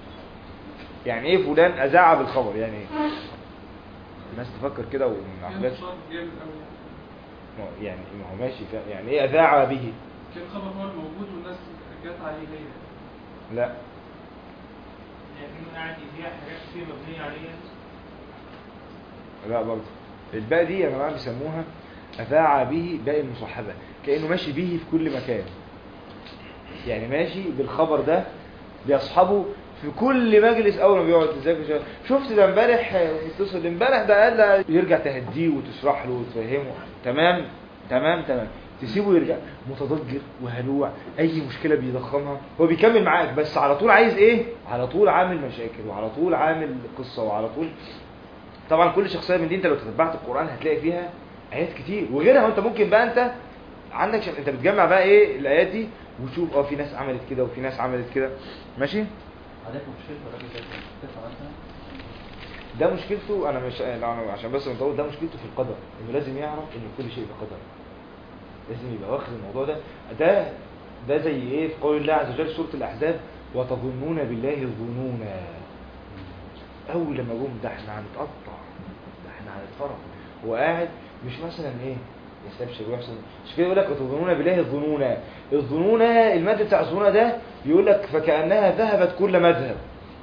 يعني ايه فلان اذاع بالخبر يعني ايه الناس تفكر كده ومن احداث انتصار جامد قوي ما هو يعني ما هو ماشي فا- يعني ايه اذاع به كان الخبر هو الموجود والناس جت عليه هي لا لكنه قاعد يبيع حاجات كتير مبنية عليها لا برضه الباء دي يا جماعه بيسموها اذاع به باء المصاحبه كانه ماشي به في كل مكان يعني ماشي بالخبر ده بيصحبه في كل مجلس اول ما بيقعد ازيك يا شباب؟ شفت ده امبارح آه، اتصل امبارح ده قال ده يرجع تهديه وتشرح له وتفهمه تمام تمام تمام تسيبه يرجع متضجر وهلوع اي مشكله بيضخمها هو بيكمل معاك بس على طول عايز ايه على طول عامل مشاكل وعلى طول عامل قصه وعلى طول طبعا كل شخصيه من دي انت لو تتبعت القران هتلاقي فيها ايات كتير وغيرها وانت ممكن بقى انت عندك شف... انت بتجمع بقى ايه الايات دي وتشوف اه في ناس عملت كده وفي ناس عملت كده ماشي عليكم مشكلة الراجل ده تسعة مثلا ده مشكلته انا مش لا، أنا عشان بس نطول ده مشكلته في القدر انه لازم يعرف ان كل شيء بقدر لازم يبقى واخد الموضوع ده ده ده زي ايه في قول الله عز وجل في سوره الاحزاب وتظنون بالله الظنونا اول لما جم ده احنا هنتقطع ده احنا هنتفرق هو قاعد مش مثلا ايه يستبشر ويحسن مش كده يقول لك وتظنون بالله الظنونا الظنونا المد بتاع الظنونا ده يقول لك فكانها ذهبت كل مذهب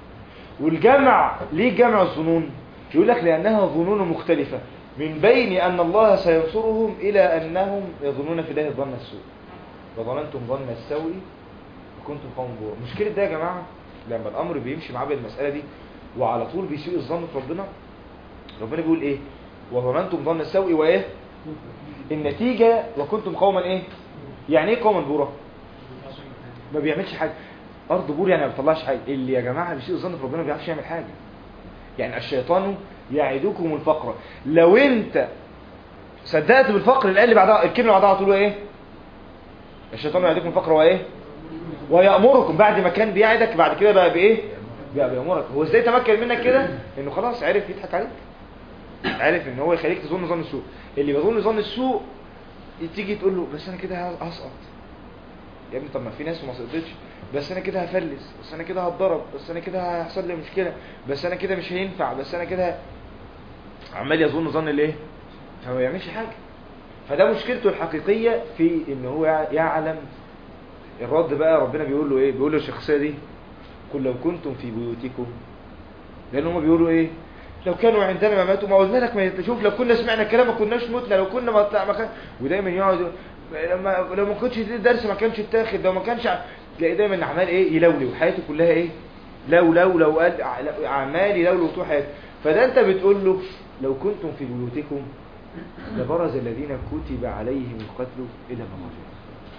والجمع ليه جمع الظنون يقول لك لأنها ظنون مختلفة من بين أن الله سينصرهم إلى أنهم يظنون في الله الظن السوء وظننتم ظن السوء وكنتم قوم بور مشكلة ده يا جماعة لما الأمر بيمشي معاه بالمسألة دي وعلى طول بيسيء الظن في ربنا ربنا بيقول إيه وظننتم ظن السوء وإيه النتيجة وكنتم قوما إيه يعني إيه قوما بورا ما بيعملش حاجة أرض بور يعني ما بيطلعش حاجة اللي يا جماعة بيسيء الظن في ربنا ما بيعرفش يعمل حاجة يعني الشيطان يعدكم الفقر لو انت صدقت بالفقر الآية اللي بعدها الكلمة اللي بعدها تقول ايه الشيطان يعدكم الفقر وايه ويأمركم بعد ما كان بيعدك بعد كده بقى بايه بقى بيأمرك هو ازاي تمكن منك كده انه خلاص عرف يضحك عليك عارف ان هو يخليك تظن ظن السوء اللي بيظن ظن السوء تيجي تقول له بس انا كده هسقط يا ابني طب ما في ناس وما سقطتش بس انا كده هفلس بس انا كده هتضرب بس انا كده هيحصل لي مشكله بس انا كده مش هينفع بس انا كده عمال يظن ظن الايه فما يعملش حاجه فده مشكلته الحقيقيه في ان هو يعلم الرد بقى ربنا بيقول له ايه بيقول له الشخصيه دي قل لو كنتم في بيوتكم لان هم بيقولوا ايه لو كانوا عندنا ما ماتوا ما قلنا لك ما تشوف لو كنا سمعنا كلام ما كناش متنا لو كنا ما طلع ما كان ودايما يقعد لما لو ما كنتش دي الدرس ما كانش اتاخد لو ما كانش ع- تلاقي دايما عمال ايه يلولو حياته كلها ايه لو لو لو قال ع- عمال يلولو طول حياته فده انت بتقول له لو كنتم في بيوتكم لبرز الذين كتب عليهم القتل الى مضاجعهم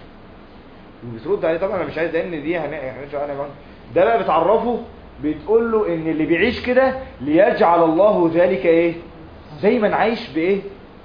وبترد عليه طبعا انا مش عايز لان دي هن- هنرجع عليها بعد. ده بقى بتعرفه بتقول له ان اللي بيعيش كده ليجعل الله ذلك ايه دايما عايش بايه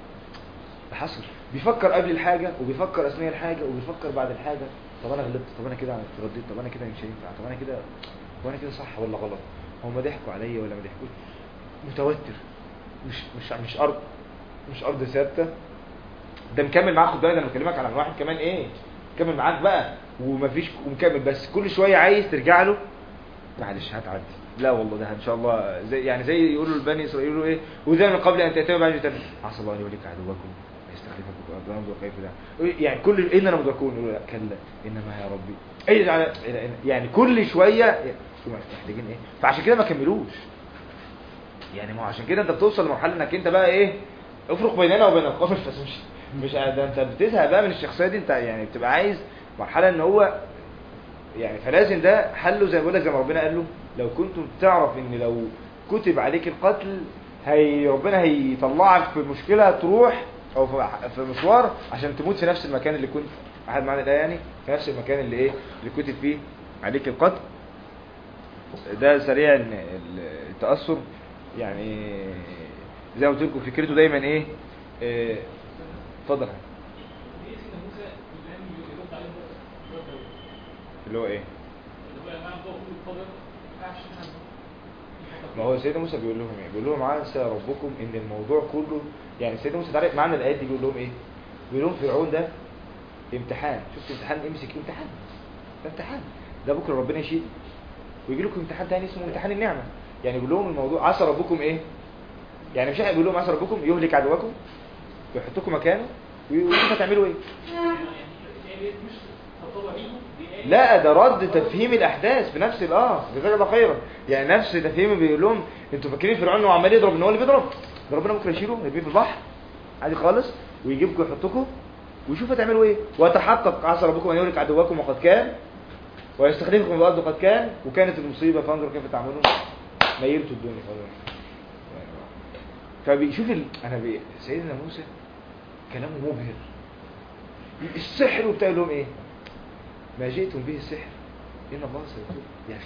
بحصر بيفكر قبل الحاجة وبيفكر اثناء الحاجة وبيفكر بعد الحاجة طب انا غلطت طب انا كده اترديت طب انا كده مش هينفع طب انا كده طب انا كده صح ولا غلط هم ضحكوا عليا ولا ما ضحكوش متوتر مش مش مش ارض مش ارض ثابته ده مكمل معاك خد بالك انا بكلمك على واحد كمان ايه مكمل معاك بقى ومفيش ومكمل بس كل شويه عايز ترجع له معلش هتعدي لا والله ده ان شاء الله زي يعني زي يقولوا لبني اسرائيل يقولوا ايه وذا من قبل ان تاتوا بعد تاني عسى الله ان يوليك عدوكم ويستخلفكم في ارض انظر كيف ده يعني كل ان انا مدركون يقولوا لا كلا انما يا ربي ايه على يعني كل شويه شو محتاجين ايه فعشان كده ما كملوش يعني ما هو عشان كده انت بتوصل لمرحله انك انت بقى ايه افرق بيننا وبين القوم بس مش مش ده انت بتزهق بقى من الشخصيه دي انت يعني بتبقى عايز مرحله ان هو يعني فلازم ده حله زي ما بقول لك زي ما ربنا قال له لو كنتم تعرف ان لو كتب عليك القتل هي ربنا هيطلعك في مشكله تروح او في في مشوار عشان تموت في نفس المكان اللي كنت احد معنى ده يعني في نفس المكان اللي ايه اللي كتب فيه عليك القتل ده سريع ان التاثر يعني زي ما قلت لكم فكرته دايما ايه آه، اتفضل ليه سيدنا موسى الآن يرد عليه رد أول؟ اللي هو ايه اللي هو يا جماعة ضوء القدر ما ينفعش نحن ما هو سيدنا موسى بيقول لهم ايه بيقول لهم عسى ربكم ان الموضوع كله يعني سيدنا موسى تعرف معنى الايات دي بيقول لهم ايه بيقول لهم فرعون ده امتحان شفت امتحان امسك امتحان ده امتحان ده بكره ربنا يشيل ويجي لكم امتحان تاني اسمه امتحان النعمه يعني بيقول لهم الموضوع عسى ربكم ايه يعني مش احنا بيقول لهم عسى ربكم يهلك عدوكم ويحطكم مكانه ويقول لكم هتعملوا ايه يعني هي دي مش تطوع ليهم دي آية لا ده رد تفهيم الاحداث في نفس الاه جزاك الله خيرا يعني نفس تفهيم بيقول لهم انتوا فاكرين فرعون انه عمال يضرب ان هو اللي بيضرب ده ربنا ممكن يشيله يرميه في البحر عادي خالص ويجيبكم يحطكم ويشوف هتعملوا ايه وتحقق عسى ربكم ان يهلك عدوكم وقد كان ويستخلفكم في الارض قد كان وكانت المصيبه فانظروا كيف تعملون نيرتوا الدنيا خلاص فبيشوف ال... انا بي... سيدنا موسى كلامه مبهر السحر وبتاع يقول لهم ايه ما جئتم به السحر ان الله سيطول يعني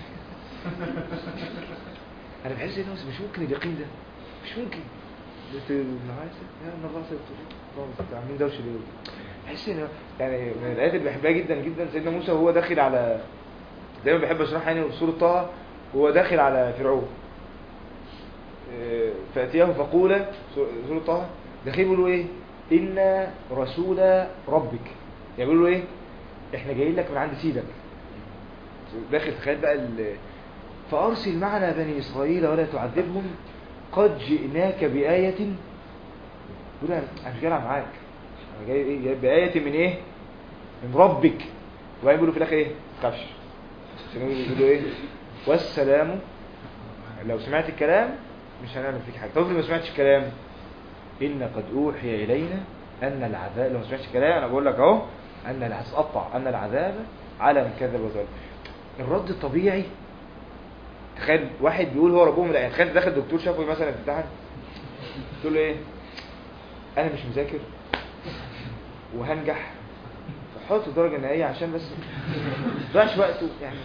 انا بحس ان مش ممكن اليقين ده مش ممكن قلت النهاية يا ان الله سيطول الله عاملين دوشه ليه بحس ان يعني من الايات اللي بحبها جدا جدا سيدنا موسى وهو داخل على دايما بحب اشرحها يعني في سوره طه وهو داخل على فرعون إيه، فاتياه فقولا سوره طه داخل بيقولوا ايه إن رسول ربك يعني بيقولوا إيه إحنا جايين لك من عند سيدك داخل تخيل بقى ال... فأرسل معنا بني إسرائيل ولا تعذبهم قد جئناك بآية يقول أنا أنا مش جاي ألعب معاك أنا جاي إيه جاي بآية من إيه من ربك وبعدين بيقولوا في الآخر إيه ما تخافش عشان يقولوا إيه والسلام لو سمعت الكلام مش هنعمل فيك حاجة طب ما سمعتش الكلام إن قد أوحي إلينا أن العذاب لو ما سمعتش الكلام أنا بقول لك أهو أن العذاب هتقطع أن العذاب على من كذب وتولى الرد الطبيعي تخيل واحد بيقول هو ربهم الآية تخيل داخل دكتور شافه مثلا في امتحان تقول له إيه أنا مش مذاكر وهنجح فحط درجة نهائية عشان بس ما يضيعش وقته يعني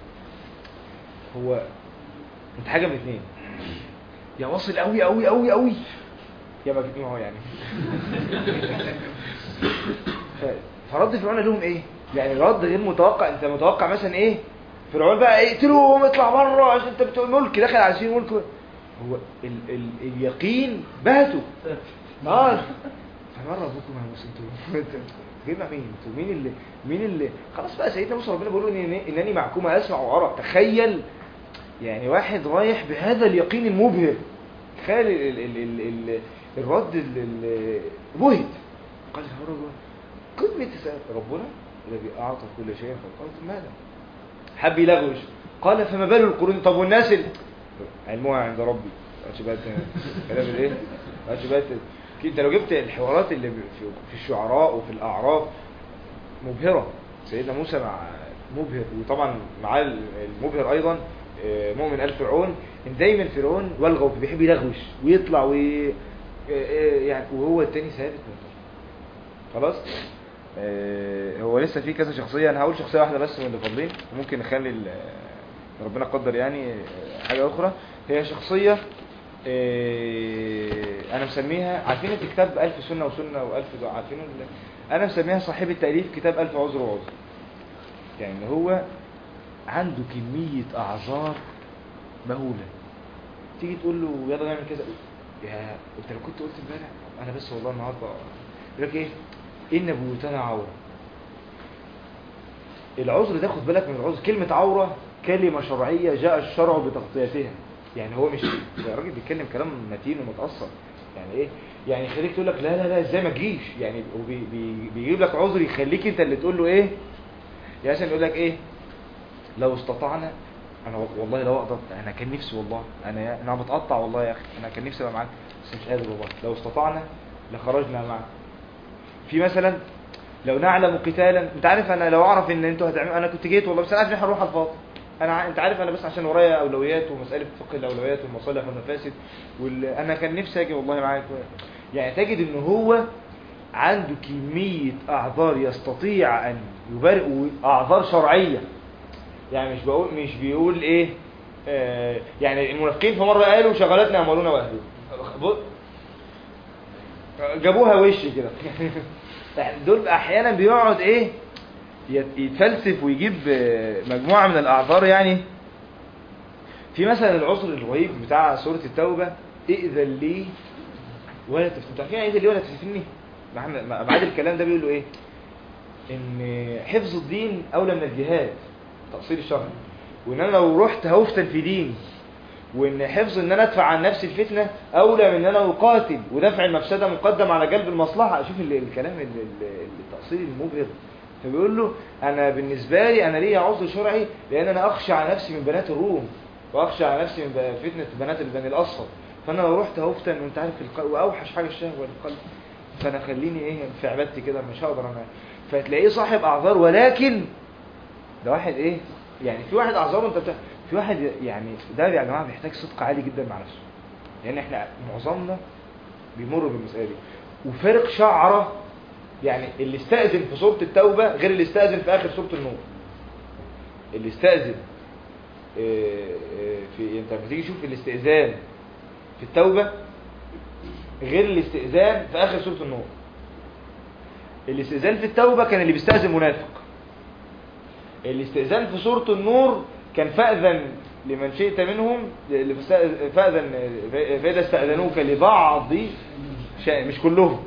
هو انت حاجة من اتنين يا واصل قوي قوي قوي قوي يا ما ما هو يعني ف- فرد فرعون قال لهم ايه يعني رد غير متوقع انت متوقع مثلا ايه فرعون بقى اقتلوهم اطلع بره عشان انت بتوع ملك داخل على سين ملك هو ال ال اليقين بهته اه فمر ربكم يا موسى انتوا انتوا جايين مع مين انتوا مين اللي مين اللي خلاص بقى سيدنا موسى ربنا بيقول له إنني- انني معكم اسمع وارى تخيل يعني واحد رايح بهذا اليقين المبهر تخيل ال ال ال ال الرد ال- ال- بهت قال يا رب قمة تسأل ربنا الذي أعطى كل شيء فقالت ماذا حب يلغوش قال فما بال القرون طب والناس ال- علمها عند ربي ماشي بقى كلام الايه ماشي بقى انت لو جبت الحوارات اللي في في الشعراء وفي الاعراف مبهره سيدنا موسى مع مبهر وطبعا معاه المبهر ايضا آه، مؤمن ال فرعون ان دايما فرعون والغوا بيحب يلغوش ويطلع وي آه، آه، يعني وهو التاني ثابت منتظر خلاص آه، هو لسه في كذا شخصيه انا هقول شخصيه واحده بس من اللي فاضلين وممكن نخلي ال- ربنا قدر يعني آه، حاجه اخرى هي شخصيه آه، انا مسميها عارفين انت كتاب الف سنه وسنه والف دعاء عارفين ال- انا مسميها صاحب التاليف كتاب الف عذر وعذر يعني هو عنده كميه اعذار مهوله تيجي تقول له يلا نعمل كذا يا انت لو كنت قلت امبارح انا بس والله النهارده يقول لك ايه ان بيوتنا عوره العذر ده خد بالك من العذر كلمة عورة كلمة شرعية جاء الشرع بتغطيتها يعني هو مش ده راجل بيتكلم كلام متين ومتأصل يعني ايه يعني يخليك تقول لك لا لا لا ازاي ما تجيش يعني هو بي بي بيجيب لك عذر يخليك انت اللي تقول له ايه يعني مثلا يقول لك ايه لو استطعنا انا والله لو اقدر انا كان نفسي والله انا انا بتقطع والله يا اخي انا كان نفسي ابقى معاك بس مش قادر والله لو استطعنا لخرجنا معك في مثلا لو نعلم قتالا انت عارف انا لو اعرف ان انتوا هتعملوا انا كنت جيت والله بس انا عارف ان احنا هنروح على الفاضي انا ع- انت عارف انا بس عشان ورايا اولويات ومساله فقه الاولويات والمصالح والمفاسد وال... انا كان نفسي اجي والله معاك يعني تجد ان هو عنده كميه اعذار يستطيع ان يبرئ اعذار شرعيه يعني مش بقول مش بيقول ايه آه يعني المنافقين في مره قالوا شغلتنا اموالنا واهلنا ب- جابوها وش كده دول احيانا بيقعد ايه يت- يتفلسف ويجيب آه، مجموعه من الاعذار يعني في مثلا العذر الرهيب بتاع سوره التوبه ائذن لي ولا تفتن انتوا عارفين يعني ائذن لي ولا تفتني محمد- بعد الكلام ده بيقول له ايه ان حفظ الدين اولى من الجهاد تقصير الشرع وان انا لو رحت هفتن في ديني وان حفظ ان انا ادفع عن نفسي الفتنه اولى من ان انا اقاتل ودفع المفسده مقدم على جلب المصلحه اشوف ال- الكلام ال- ال- التقصير المبهر فبيقول له انا بالنسبه لي انا ليا عذر شرعي لان انا اخشى على نفسي من بنات الروم واخشى على نفسي من ب- فتنه بنات البني الاصفر فانا لو رحت هفتن وانت عارف القلب واوحش حاجه الشهوه القلب فانا خليني ايه في عبادتي كده مش هقدر انا فتلاقيه صاحب اعذار ولكن ده واحد ايه يعني في واحد اعذاره انت بتاع في واحد يعني ده يا جماعه بيحتاج صدق عالي جدا مع نفسه لان احنا معظمنا بيمر بالمساله دي وفارق شعره يعني اللي استأذن في سورة التوبة غير اللي استأذن في آخر سورة النور اللي استأذن آه، آه، في انت لما تيجي تشوف الاستئذان في التوبة غير الاستئذان في آخر سورة النور الاستئذان في التوبة كان اللي بيستأذن منافق الاستئذان في سورة النور كان فأذن لمن شئت منهم اللي فأذن فإذا استأذنوك لبعض شيء مش كلهم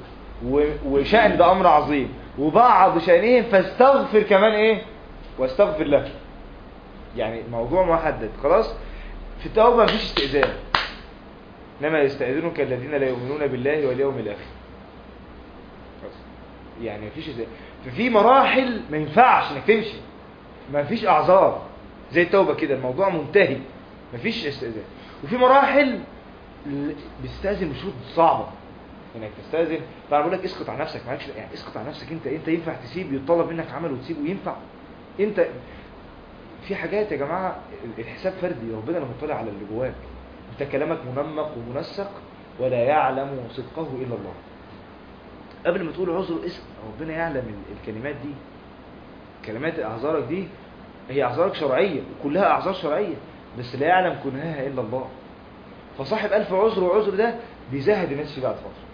و- وشأن ده أمر عظيم وبعض شأنهم فاستغفر كمان إيه واستغفر له يعني موضوع محدد خلاص في التوبة مفيش استئذان إنما يستأذنك الذين لا يؤمنون بالله واليوم الآخر خلاص. يعني مفيش استئذان ففي مراحل ما ينفعش انك تمشي مفيش اعذار زي التوبة كده الموضوع منتهي مفيش استئذان وفي مراحل ل- بتستأذن بشروط صعبة انك تستأذن طبعا بقول لك اسقط على نفسك معلش يعني اسقط على نفسك انت انت ينفع تسيب يطلب منك عمل وتسيبه ينفع انت في حاجات يا جماعة الحساب فردي ربنا لما طلع على اللي جواك انت كلامك منمق ومنسق ولا يعلم صدقه الا الله قبل ما تقول عذر اسم ربنا يعلم ال- الكلمات دي كلمات اعذارك دي هي اعذارك شرعيه وكلها اعذار شرعيه بس لا يعلم كنهاها الا الله فصاحب الف عذر وعذر ده بيزهد الناس فيه بعد فتره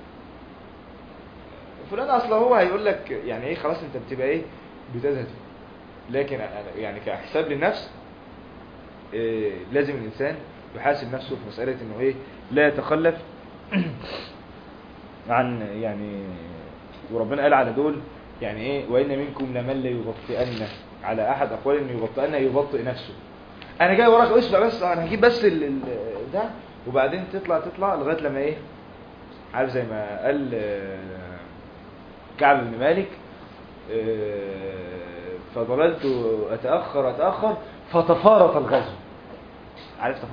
فلان اصلا هو هيقول لك يعني ايه خلاص انت بتبقى ايه بتزهد فيه. لكن أنا- يعني كحساب للنفس إيه لازم الانسان يحاسب نفسه في مساله انه ايه لا يتخلف عن يعني وربنا قال على دول يعني ايه وان منكم لمن لا يبطئن على احد اقوال انه يبطئن يبطئ نفسه انا جاي وراك اسمع بس انا هجيب بس ال ال ده وبعدين تطلع تطلع لغايه لما ايه عارف زي ما قال آه، كعب بن مالك آه، فضللت اتاخر اتاخر فتفارط الغزو عارف تف...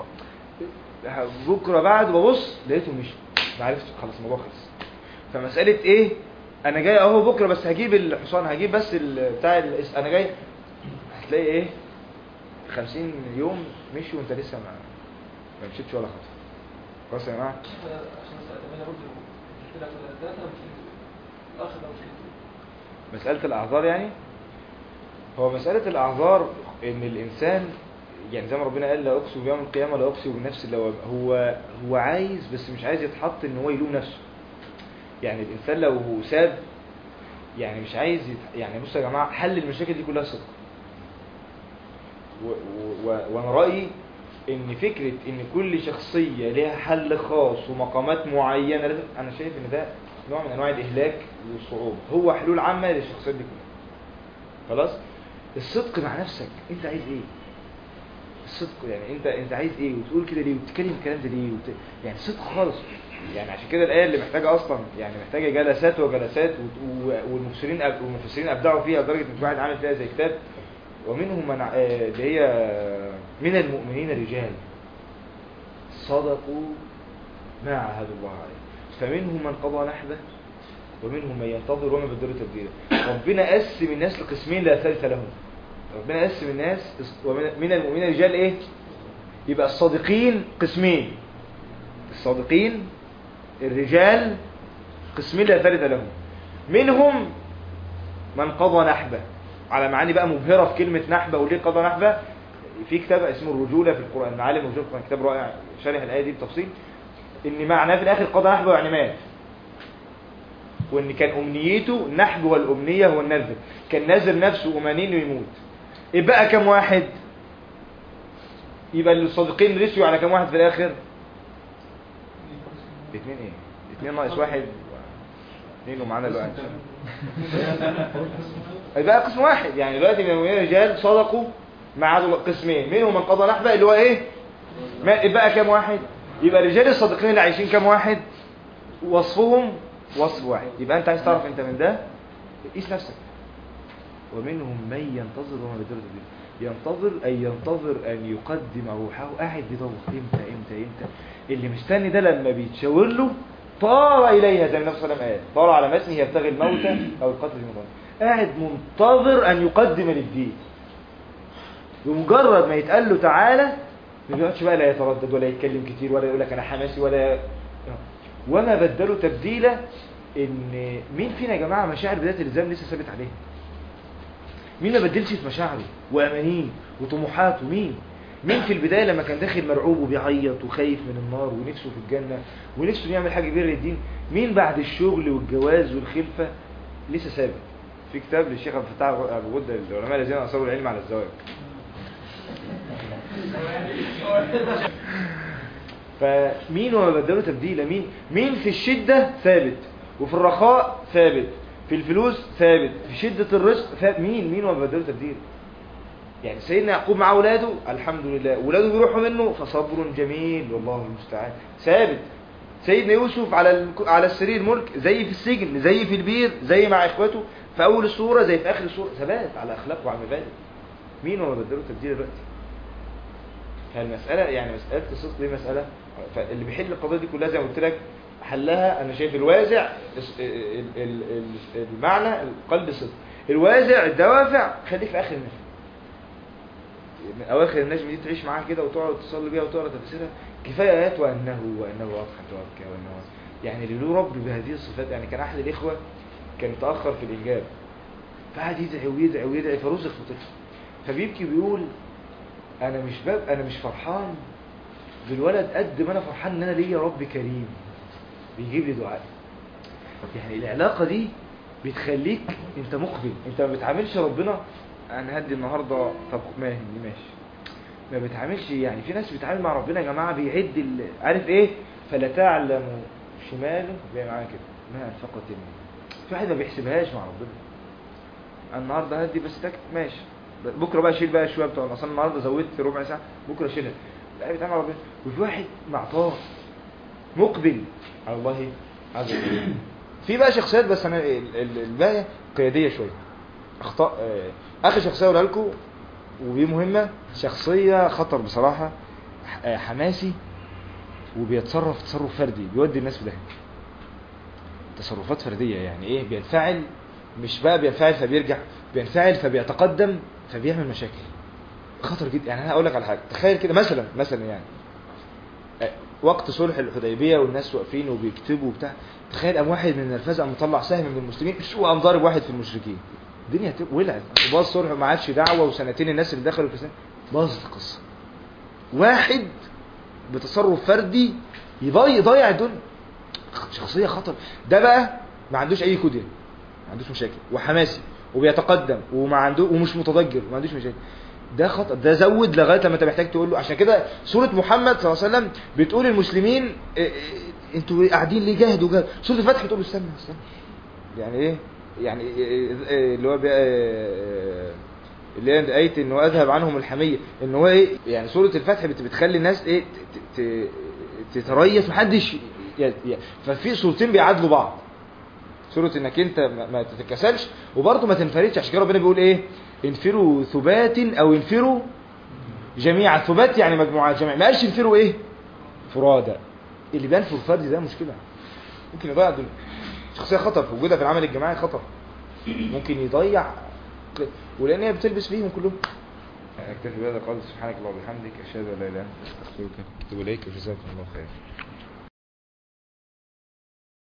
بكره بعد ببص لقيته مشي ما عرفتش خلاص الموضوع خلص فمساله ايه انا جاي اهو بكره بس هجيب الحصان هجيب بس ال- بتاع ال- انا جاي هتلاقي ايه 50 يوم مشي وانت لسه ما ما مشيتش ولا خطوه خلاص يا جماعه عشان سألت انا برضه قلت لك ولا ثلاثة مش الاخ ده مش مسألة الأعذار يعني هو مسألة الأعذار إن الإنسان يعني زي ما ربنا قال لا أقسم بيوم القيامة لا أقسم بالنفس اللوامة هو هو عايز بس مش عايز يتحط إن هو يلوم نفسه يعني الإنسان لو ساب يعني مش عايز يت... يعني بصوا يا جماعة حل المشاكل دي كلها صدق و... و... و... وأنا رأيي إن فكرة إن كل شخصية ليها حل خاص ومقامات معينة لازم أنا شايف إن ده نوع من أنواع الإهلاك والصعوبة هو حلول عامة للشخصيات دي كلها خلاص الصدق مع نفسك أنت عايز إيه الصدق يعني انت انت عايز ايه وتقول كده ليه وتتكلم الكلام ده ليه وت... يعني صدق خالص يعني عشان كده الايه اللي محتاجه اصلا يعني محتاجه جلسات وجلسات و... و... والمفسرين أب... والمفسرين ابدعوا فيها لدرجه ان في واحد عامل فيها زي كتاب ومنهم من ع- آه، اللي هي من المؤمنين رجال صدقوا ما عاهدوا الله عليه فمنهم من قضى نحبه ومنهم من ينتظر وما بدلوا تبديلا ربنا قسم الناس لقسمين لا ثالث لهم ربنا قسم الناس ومن من المؤمنين رجال ايه يبقى الصادقين قسمين الصادقين الرجال قسمين لا ثالث لهم منهم من قضى نحبه على معاني بقى مبهرة في كلمة نحبة وليه قضى نحبة في كتاب اسمه الرجولة في القرآن معالم الرجولة في القرآن كتاب رائع شارح الآية دي بتفصيل ان معناه في الاخر قضى نحبه يعني مات وان كان امنيته النحب والامنية هو النذر كان نازل نفسه امانين ويموت يبقى كم واحد يبقى الصادقين رسوا على كم واحد في الاخر اتنين ايه اتنين ناقص واحد اتنين ومعانا الوقت يبقى قسم واحد يعني دلوقتي من المؤمنين رجال صدقوا ما عادوا قسمين منهم من قضى نحبه اللي هو ايه ما يبقى كم واحد يبقى رجال الصادقين اللي عايشين كم واحد وصفهم وصف واحد يبقى انت عايز تعرف انت من ده قيس نفسك ومنهم من ينتظر وما بدل تبديل ينتظر أي ينتظر أن يقدم روحه قاعد بيدور امتى امتى امتى اللي مستني ده لما بيتشاور له طار إليها زي ما النبي صلى الله عليه وسلم قال طار على متنه يبتغي الموت أو القتل في مضان قاعد منتظر أن يقدم للدين بمجرد ما يتقال له تعالى ما بيقعدش بقى لا يتردد ولا يتكلم كتير ولا يقول لك أنا حماسي ولا وما بدلوا تبديلا ان مين فينا يا جماعه مشاعر بدايه الالزام لسه ثابت عليها مين ما بدلش في مشاعره وامانيه وطموحاته مين مين في البدايه لما كان داخل مرعوب وبيعيط وخايف من النار ونفسه في الجنه ونفسه يعمل حاجه كبيره للدين مين بعد الشغل والجواز والخلفه لسه ثابت في كتاب للشيخ عبد الفتاح ابو غده العلماء الذين اصروا العلم على الزواج فمين وما بدلوا تبديلا مين مين في الشدة ثابت وفي الرخاء ثابت في الفلوس ثابت في شدة الرزق ثابت مين مين وما بدله تبديل يعني سيدنا يعقوب مع اولاده الحمد لله اولاده بيروحوا منه فصبر جميل والله المستعان ثابت سيدنا يوسف على ال- على السرير ملك زي في السجن زي في البير زي مع اخواته في اول السوره زي في اخر السوره ثبات على اخلاق وعلى مبادئ مين وما بدله تبديل دلوقتي فالمساله يعني مساله الصدق دي مساله فاللي بيحل القضيه دي كلها زي ما قلت لك حلها انا شايف الوازع الس- ال- ال- ال- المعنى القلب صدق الوازع الدوافع خليك في اخر النفس من اواخر النجم دي تعيش معاها كده وتقعد تصلي بيها وتقرا تفسيرها كفايه ايات وانه وانه اضحك وابكى وانه يعني اللي له رب بهذه الصفات يعني كان احد الاخوه كان تاخر في الانجاب فقعد يدعي ويدعي ويدعي فرزق بطفل فبيبكي بيقول انا مش باب انا مش فرحان بالولد قد ما انا فرحان ان انا ليا رب كريم بيجيب لي دعاء يعني العلاقه دي بتخليك انت مقبل انت ما بتعاملش ربنا انا هدي النهارده طب ماشي ماشي ما بتعاملش يعني في ناس بتعامل مع ربنا يا جماعه بيعد ال- عارف ايه فلا تعلم شماله زي معايا كده ما انفقت يمينه في واحد ما بيحسبهاش مع ربنا النهارده هدي بس تك ماشي بكره بقى شيل بقى شويه بتوع مثلا النهارده زودت ربع ساعه بكره شيلها لا بيتعامل مع ربنا وفي واحد معطاء مقبل على الله عز وجل في بقى شخصيات بس انا ال- ال- الباقيه قياديه شويه اخطاء آه، اخر شخصيه اقولها لكم ودي مهمه شخصيه خطر بصراحه ح- آه، حماسي وبيتصرف تصرف فردي بيودي الناس في داهيه تصرفات فرديه يعني ايه بينفعل مش بقى بينفعل فبيرجع بينفعل فبيتقدم فبيعمل مشاكل خطر جدا يعني انا هقول لك على حاجه تخيل كده مثلا مثلا يعني آه، وقت صلح الحديبيه والناس واقفين وبيكتبوا وبتاع تخيل قام واحد من النرفزه قام مطلع سهم من المسلمين شو قام ضارب واحد في المشركين الدنيا هتبقى ولعت وباظ صلح ما عادش دعوه وسنتين الناس اللي دخلوا في الاسلام باظت القصه واحد بتصرف فردي يضيع يضيع الدنيا شخصيه خطر ده بقى ما عندوش اي كوديا ما عندوش مشاكل وحماسي وبيتقدم وما عنده ومش متضجر وما عندوش مشاكل ده خطأ ده زود لغايه لما انت محتاج تقول له عشان كده سوره محمد صلى الله عليه وسلم بتقول للمسلمين إيه، إيه، انتوا قاعدين ليه جاهدوا جاهدوا سوره الفتح بتقول له استنى استنى يعني ايه يعني إيه- إيه اللي هو بي- إيه- اللي هي آية انه اذهب عنهم الحمية ان هو ايه يعني سورة الفتح بت- بتخلي الناس ايه ت- ت- تتريث محدش ي- ي- ففي صورتين بيعادلوا بعض سورة انك انت ما ما تتكسلش وبرضه ما تنفردش عشان كده ربنا بيقول ايه انفروا ثبات او انفروا جميعا ثبات يعني مجموعات جميع ما قالش انفروا ايه فرادى اللي بينفر فردي ده مشكلة ممكن يضيع الدنيا شخصية خطر في وجودها في العمل الجماعي خطر ممكن يضيع ولان هي بتلبس فيهم كلهم اكتفي بهذا قال سبحانك اللهم وبحمدك اشهد ان لا اله الا انت استغفرك واتوب اليك وجزاكم الله خير